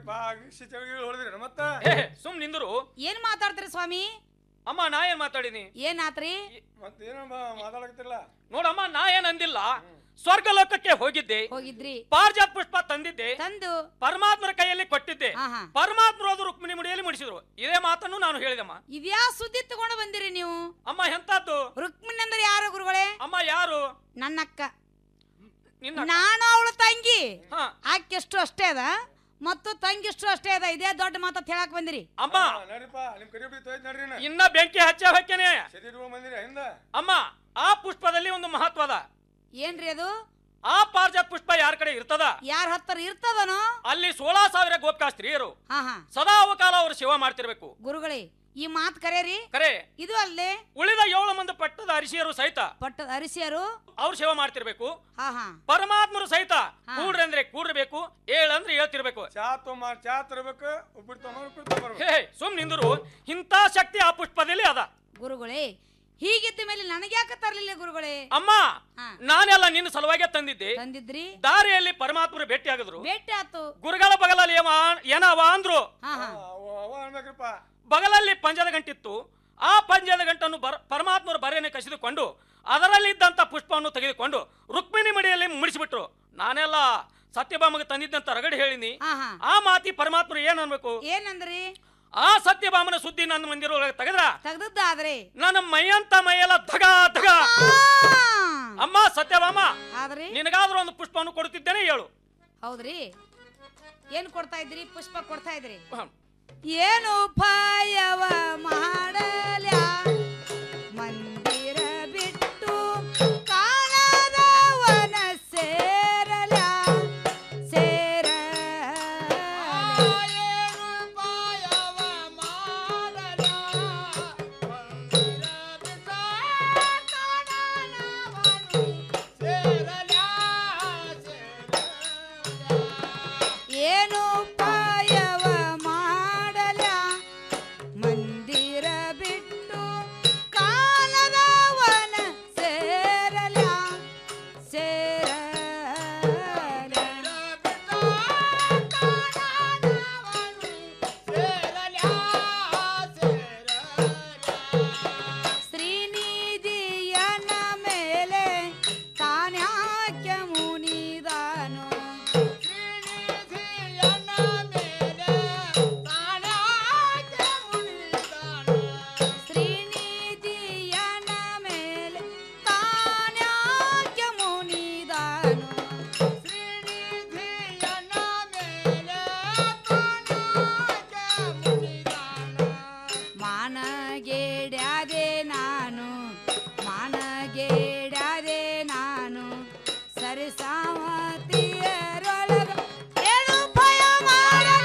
ಹೊಡೆದ್ರಿ ಮತ್ತ ಏ, ಸುಮ್ ನಿಂದ್ರು ಏನ್ ಮಾತಾಡ್ತೀರಿ ಸ್ವಾಮಿ ಅಮ್ಮ ನಾ ಏನ್ ಮಾತಾಡಿನಿ ಏನಾತ್ರಿ ಮತ್ತೇನ ಮಾತಾಡಕತ್ತಿರಲ್ಲ ನೋಡಮ್ಮ ನಾ ಏನ್ ಅಂದಿಲ್ಲ ಸ್ವರ್ಗ ಲೋಕಕ್ಕೆ ಹೋಗಿದ್ದೆ ಹೋಗಿದ್ರಿ ಪಾರ್ಜಾತ ಪುಷ್ಪ ತಂದಿದ್ದೆ ತಂದು ಪರಮಾತ್ಮರ ಕೈಯಲ್ಲಿ ಕೊಟ್ಟಿದ್ದೆ ಆಹಾ. ಪರಮಾತ್ಮರು ಅದು ರುಕ್ಮಿಣಿ ಮುಡಿಯಲ್ಲಿ ಮುಡಿಸಿದ್ರು ಇದೇ ಮಾತನ್ನು ನಾನು ಹೇಳಿದಮ್ಮ ಇದ್ಯಾ ಸುದ್ದಿ ತಗೊಂಡು ಬಂದಿರಿ ನೀವು ಅಮ್ಮ ಎಂತದ್ದು ರುಕ್ಮಿಣಿ ಅಂದ್ರೆ ಯಾರು ಗುರುಗಳೇ ಅಮ್ಮ ಯಾರು ನನ್ನಕ್ಕ ನಿನ್ನ ನಾನು ಅವಳು ತಂಗಿ ಹಾ. ಆಕೆಷ್ಟು ಅಷ್ಟೇ ಅದ ಮತ್ತು ತಂಗಿಷ್ಟು ಅಷ್ಟೇ ಅದ ಇದೇ ದೊಡ್ಡ ಮಾತತ್ ಹೇಳಕ್ ಬಂದಿರಿ ಅಮ್ಮ ನಡಿಪ ನಿಮ್ ಕರಿ ಬಿಡಿ ತೊಯ್ದ್ ನಡ್ರಿ ಇನ್ನ. ಇನ್ನ ಬೆಂಕಿ ಹಚ್ಚ ಹೊಕ್ಕೇನೆ ಸದಿ ಇಟ್ಕೊಂಡ್ ಬಂದಿರಿ ಹಿಂದ ಅಮ್ಮ ಆ ಪುಷ್ಪದಲ್ಲಿ ಒಂದು ಮಹತ್ವದ ಏನ್ರಿ ಅದು ಆ ಪಾರ್ಜಾತ ಪುಷ್ಪ ಯಾರ ಕಡೆ ಇರ್ತದ ಯಾರ ಹತ್ತರ ಇರ್ತದನೋ ಅಲ್ಲಿ ಸೋಳ ಸಾವಿರ ಗೋಪಿಕಾ ಸ್ತ್ರೀಯರು ಹಾ ಹಾ ಸದಾ ಅವಕಾಲ ಅವರು ಸೇವಾ ಮಾಡ್ತಿರ್ಬೇಕು ಗುರುಗಳೇ ಈ ಮಾತು ಕರೆಯರಿ ಕರೆ ಇದು ಅಲ್ಲೇ ಉಳಿದ ಏಳು ಮಂದಿ ಪಟ್ಟದ ಅರಿಸಿಯರು ಸಹಿತ ಪಟ್ಟದ ಅರಿಸಿಯರು ಅವ್ರು ಸೇವಾ ಮಾಡ್ತಿರ್ಬೇಕು ಹಾ ಹಾ ಪರಮಾತ್ಮರು ಸಹಿತ ಕೂಡ್ರಿ ಅಂದ್ರೆ ಕೂಡ್ರಬೇಕು ಏಳಂದ್ರೆ ಹೇಳ್ತಿರ್ಬೇಕು ಚಾ ತೊಗೊಂಬ ಚಾ ತರಬೇಕು ಉಪ್ಪಿಟ್ಟು ತೊಗೊಂಬ ಉಪ್ಪಿಟ್ಟು ತೊಗೊಂಬರ್ಬೇಕು ಹೇ ಸುಮ್ ನಿಂದ್ರು ಇಂಥ ಶಕ್ತಿ ಆ ಪುಷ್ಪದಲ್ಲಿ ಅದ ಗುರುಗಳೇ ಹೀಗಿದ್ದ ಮೇಲೆ ನನಗೆ ಯಾಕೆ ತರ್ಲಿಲ್ಲ ಗುರುಗಳೇ ಅಮ್ಮ ನಾನೆಲ್ಲ ನಿನ್ನ ಸಲುವಾಗಿ ತಂದಿದ್ದೆ ತಂದಿದ್ರಿ ದಾರಿಯಲ್ಲಿ ಪರಮಾತ್ಮರು ಭೇಟಿ ಆಗಿದ್ರು ಭೇಟಿ ಆತು ಗುರುಗಳ ಬಗಲಲ್ಲಿ ಏವ- ಏನವ ಅಂದ್ರು ಹಾ ಹಾ ಅವ ಅನ್ಬೇಕ್ರಪ್ಪ ಬಗಲಲ್ಲಿ ಪಂಜದ ಗಂಟಿತ್ತು ಆ ಪಂಜದ ಗಂಟನ್ನು ಬರ ಪರಮಾತ್ಮರು ಬರೆಯನ್ನು ಕಸಿದುಕೊಂಡು ಅದರಲ್ಲಿದ್ದಂತ ಪುಷ್ಪವನ್ನು ತೆಗೆದುಕೊಂಡು ರುಕ್ಮಿಣಿ ಮಡಿಯಲ್ಲಿ ಮುಡಿಸಿಬಿಟ್ರು ನಾನೆಲ್ಲ ಸತ್ಯಭಾಮಗೆ ತಂದಿದ್ದಂತ ರಗಡಿ ಹೇಳಿನಿ ಹಾ ಹಾ ಆ ಮಾತಿ ಪರಮಾತ್ಮರು ಏನ್ ಅನ್ಬೇಕು ಏನಂದ್ರಿ ಆ ಸತ್ಯಭಾಮನ ಸುದ್ದಿ ನನ್ನ ಮಂದಿರ ಒಳಗೆ ತೆಗೆದ್ರ ತೆಗ್ದದ್ದಾದ್ರೆ ನನ್ನ ಮೈಯಂತ ಮೈಯೆಲ್ಲ ಧಗ ಧಗ ಅಮ್ಮ ಸತ್ಯಭಾಮ ಆದ್ರಿ ನಿನಗಾದ್ರೂ ಒಂದು ಪುಷ್ಪವನ್ನು ಕೊಡುತ್ತಿದ್ದೇನೆ ಹೇಳು ಹೌದ್ರಿ ಏನ್ ಕೊಡ್ತಾ ಇದ್ರಿ ಪುಷ್ಪ ಕೊಡ್ತಾ ಇದ್ರಿ ಏನು ಉಪಾಯವ ಮಾಡಲ ಮಂದಿರ ಬಿಟ್ಟು ಕಾಣದವನ ಸೇರಲ ಸೇರ ಏನು ಉಪಾಯವ ಮಾಡಲ ಮಂದಿರ ಬಿಟ್ಟು ಕಾಲದವನ ಸೇರಲ ಸೇರಲ ಶ್ರೀನಿಧಿಯನ ಮೇಲೆ ತಾನ್ಯಾಕೆ ಮುನಿದಾನು ಶ್ರೀನಿಧಿಯನ ಮೇಲೆ ತಾನ್ಯಾಕೆ ಮುನಿದಾನು ಮಾನಗೇಡ್ಯಾದೆ ನಾನು ಮಾನಗೇಡ್ಯಾದೆ ನಾನು ಸರಿಸಾಮತಿಯರೊಳಗ ಏನು ಭಯ ಮಾಡಲ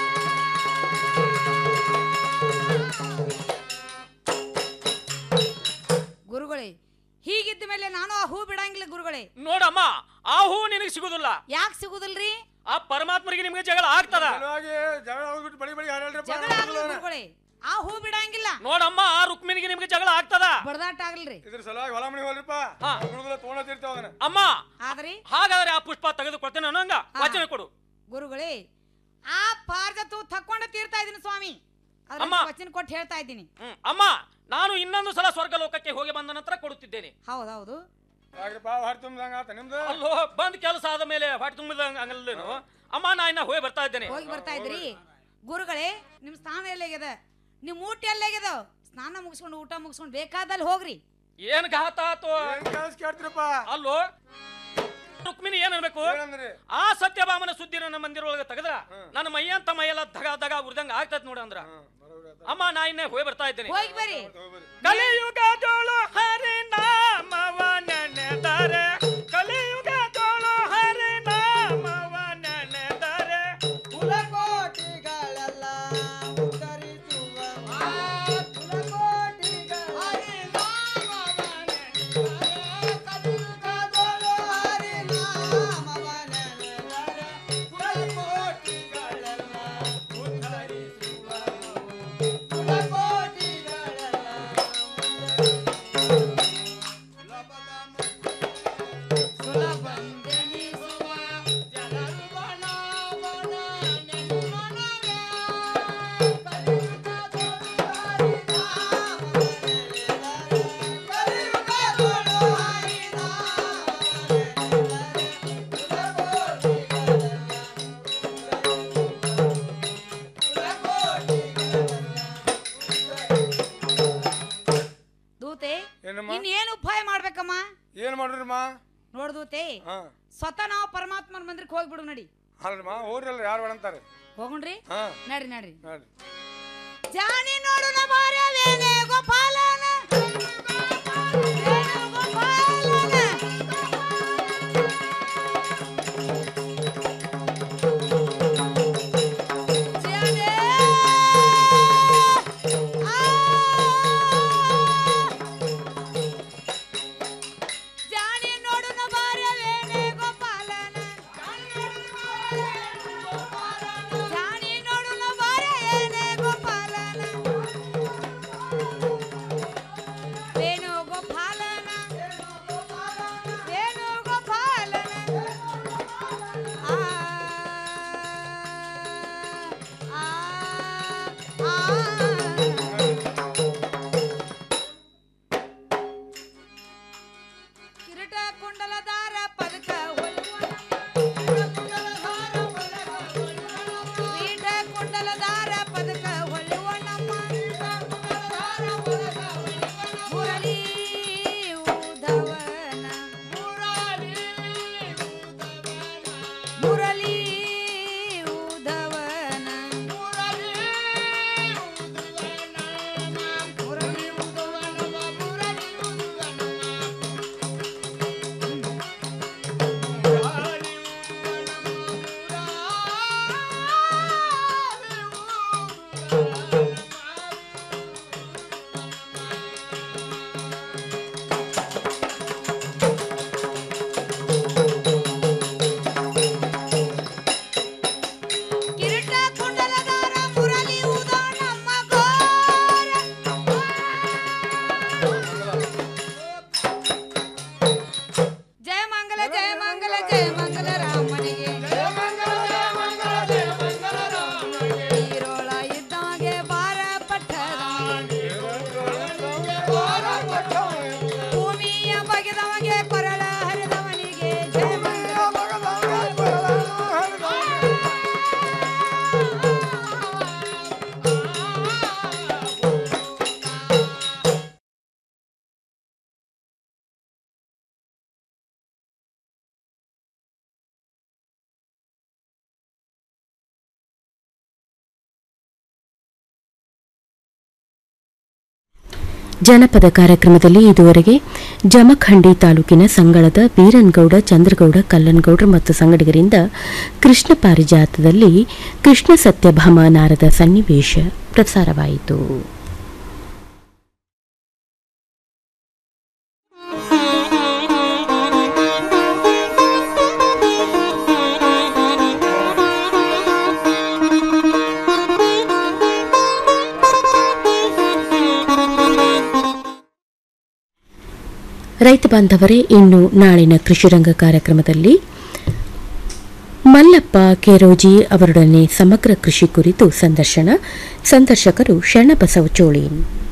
ಗುರುಗಳೇ ಹೀಗಿದ್ದ ಮೇಲೆ ನಾನು ಆ ಹೂ ಬಿಡಂಗಿಲ್ಲ ಗುರುಗಳೇ ನೋಡಮ್ಮ ಆ ಹೂ ನಿನಗೆ ಸಿಗುದಿಲ್ಲ ಯಾಕೆ ಸಿಗುದಿಲ್ರಿ ಆ ಪರಮಾತ್ಮರಿಗೆ ನಿಮ್ಗೆ ಜಗಳ ಆಗ್ತದ ಸಲುವಾಗಿ ಜಗಳ ಹೋಗ್ಬಿಟ್ಟು ಬಳಿ ಬಳಿ ಹಾರಾಡ್ರಪ್ಪ ಜಗಳ ಆಗ್ಲಿ ಗುರುಗಳೇ ಆ ಹೂ ಬಿಡಂಗಿಲ್ಲ ನೋಡಮ್ಮ ಆ ರುಕ್ಮಿಣಿಗೆ ನಿಮ್ಗೆ ಜಗಳ ಆಗ್ತದ ಬಡದಾಟ ಆಗ್ಲ್ರಿ ಇದ್ರ ಸಲುವಾಗಿ ಹೊಲ ಮನೆ ಹೋಲ್ರಿಪ್ಪ ಹುಡುಗರ ತೊಗೊಂಡಿರ್ತಾವ ಅದನ್ನ ಅಮ್ಮ ಆದ್ರಿ ಹಾಗಾದ್ರೆ ಆ ಪುಷ್ಪ ತೆಗೆದುಕೊಳ್ತೇನೆ ಅನ್ನೋಂಗ ವಚನ ಕೊಡು ಗುರುಗಳೇ ಆ ಪಾರ್ಜತು ತಕ್ಕೊಂಡು ತೀರ್ತಾ ಇದೀನಿ ಸ್ವಾಮಿ ಅದ್ರ ಅಮ್ಮ. ವಚನ ಕೊಟ್ಟು ಹೇಳ್ತಾ ಇದ್ದೀನಿ ಹ್ಮ್. ಅಮ್ಮ ನಾನು ಇನ್ನೊಂದು ಸಲ ಸ್ವರ್ಗ ಲೋಕಕ್ಕೆ ಹೋಗಿ ಬಂದ ನಂತರ ಕೊಡುತ್ತಿದ್ದೇನೆ ಹೌದೌದು ಯಾಕ್ರಪ್ಪ ಹೊಟ್ಟೆ ತುಂಬ್ದಂಗ ಆತ ನಿಮ್ದು ಅಲ್ಲೋ ಬಂದ್ ಕೆಲಸ ಆದ ಮೇಲೆ ಹೊಟ್ಟೆ ತುಂಬಿದ ಹಂಗಲ್ಲೇನು ಅಮ್ಮ ನಾ ಇನ್ನ ಹೋಗಿ ಬರ್ತಾ ಇದ್ದೇನೆ ಹೋಗಿ ಬರ್ತಾ ಇದ್ರಿ ಗುರುಗಳೇ ನಿಮ್ ಸ್ನಾನ ಎಲ್ಲಾಗ್ಯದ ನಿಮ್ ಊಟ ಎಲ್ಲಾಗ್ಯದ ಸ್ನಾನ ಮುಗಿಸ್ಕೊಂಡು ಊಟ ಮುಗಿಸ್ಕೊಂಡು ಬೇಕಾದಲ್ಲಿ ಹೋಗ್ರಿ ಏನ್ ಘಾತ ಆತು ಕೇಳ್ತಿರಪ್ಪ ಅಲ್ಲೋ ರುಕ್ಮಿಣಿ ಏನ್ ಅನ್ಬೇಕು ಆ ಸತ್ಯಭಾಮನ ಸುದ್ದಿ ನನ್ನ ಮಂದಿರ ಒಳಗೆ ತೆಗದ್ರ ನನ್ನ ಮೈಯಂತ ಮೈಯೆಲ್ಲ ದಗ ದಗ ಉರ್ದಂಗ ಆಗ್ತದ ನೋಡ ಅಂದ್ರ ಅಮ್ಮ ನಾ ಇನ್ನೇ ಹೋಗಿ ಬರ್ತಾ ಇದ್ದೇನೆ ಹೋಗಿ ಬರ್ರಿ ಕಲಿಯುಗ ಜೋಳು ಹರಿ ನಾಮವ ನೆನೆದರೆ ಕಲಿಯುಗ ಜೋಳು ಹರಿ ನಾಮವ ನೆನೆದರೆ ಕುಲಕೋಟಿಗಳೆಲ್ಲ ಉತ್ತರಿಸುವ ಕುಲಕೋಟಿಗಳ ದೂತೆ ಏನಮ್ಮ? ಇನ್ ಏನ್ ಉಪಾಯ ಮಾಡ್ಬೇಕಮ್ಮ ಏನ್ ಮಾಡ್ರಿಮ್ಮ ನೋಡ್ ದೂತೆ ಹಾ ಸ್ವತಃ ನಾವು ಪರಮಾತ್ಮನ ಮಂದಿರಕ್ಕೆ ಹೋಗ್ಬಿಡು ನಡಿ ಅಲ್ರಮ್ಮ ಹೋಗ್ರಲ್ಲ ಯಾರು ಬೇಡಂತಾರೆ ಹೋಗುಣ್ರಿ ಹಾ ನಡ್ರಿ ನಡ್ರಿ ನೋಡಿ ಜಾನಿ ನೋಡು ನ ಭಾರ್ಯವೇನೆ ಗೋಪಾಲನ ವೇಣು ಗೋಪಾಲನ. ಜಾನೆ. ಜಾನಿ ನೋಡು ನ ಭಾರ್ಯವೇನೆ ಗೋಪಾಲನ ಜಾನಿ ನೋಡು ನ ಭಾರ್ಯವೇನೆ ಗೋಪಾಲನ ವೇಣು ಗೋಪಾಲನ ವೇಣು ಗೋಪಾಲನ ಆ ಆ ಕಿರೀಟ ಕುಂಡಲದಾರ ಪದಕ ಕಿರೀಟ ಕುಂಡಲದಾರ ಪದಕ ಹೊಳೆವಣ್ಣಮ್ಮ ಮುರಳಿ ಉಧವನ ಮುರಳಿ ಉಧವನ ಮುರಳಿ ಉಧವನ ಮುರಳಿ ಕಿರೀಟ ಕುಂಡಲದಾರ ಮುರಳಿ ಉದಣಮ್ಮ ಗೋರ ಜಯ ಮಂಗಲ ಜಯ ಮಂಗಲ ಜಯ ಮಂಗಲ ರಾಮನಿಗೆ ನೀರೋಳ ಇದ್ದಾಗೆ ಬಾರ ಪಟ್ಟದ ಭೂಮಿಯ ಬಗೆದವಗೆ ಕೊರಳ ಹರಿದವನಿಗೆ ಜಯ ಜನಪದ ಕಾರ್ಯಕ್ರಮದಲ್ಲಿ ಇದುವರೆಗೆ ಜಮಖಂಡಿ ತಾಲೂಕಿನ ಸಂಗಳದ ಬೀರನ್ಗೌಡ ಚಂದ್ರಗೌಡ ಕಲ್ಲನಗೌಡ್ರ ಮತ್ತು ಸಂಗಡಿಗರಿಂದ ಕೃಷ್ಣ ಪಾರಿಜಾತದಲ್ಲಿ ಕೃಷ್ಣ ಸತ್ಯಭಾಮ ನಾರದ ಸನ್ನಿವೇಶ ಪ್ರಸಾರವಾಯಿತು ರೈತ ಬಾಂಧವರೇ ಇನ್ನು ನಾಳಿನ ಕೃಷಿರಂಗ ಕಾರ್ಯಕ್ರಮದಲ್ಲಿ ಮಲ್ಲಪ್ಪ ಕೆರೋಜಿ ಅವರೊಡನೆ ಸಮಗ್ರ ಕೃಷಿ ಕುರಿತು ಸಂದರ್ಶನ ಸಂದರ್ಶಕರು ಶರಣಬಸವ ಚೋಳಿ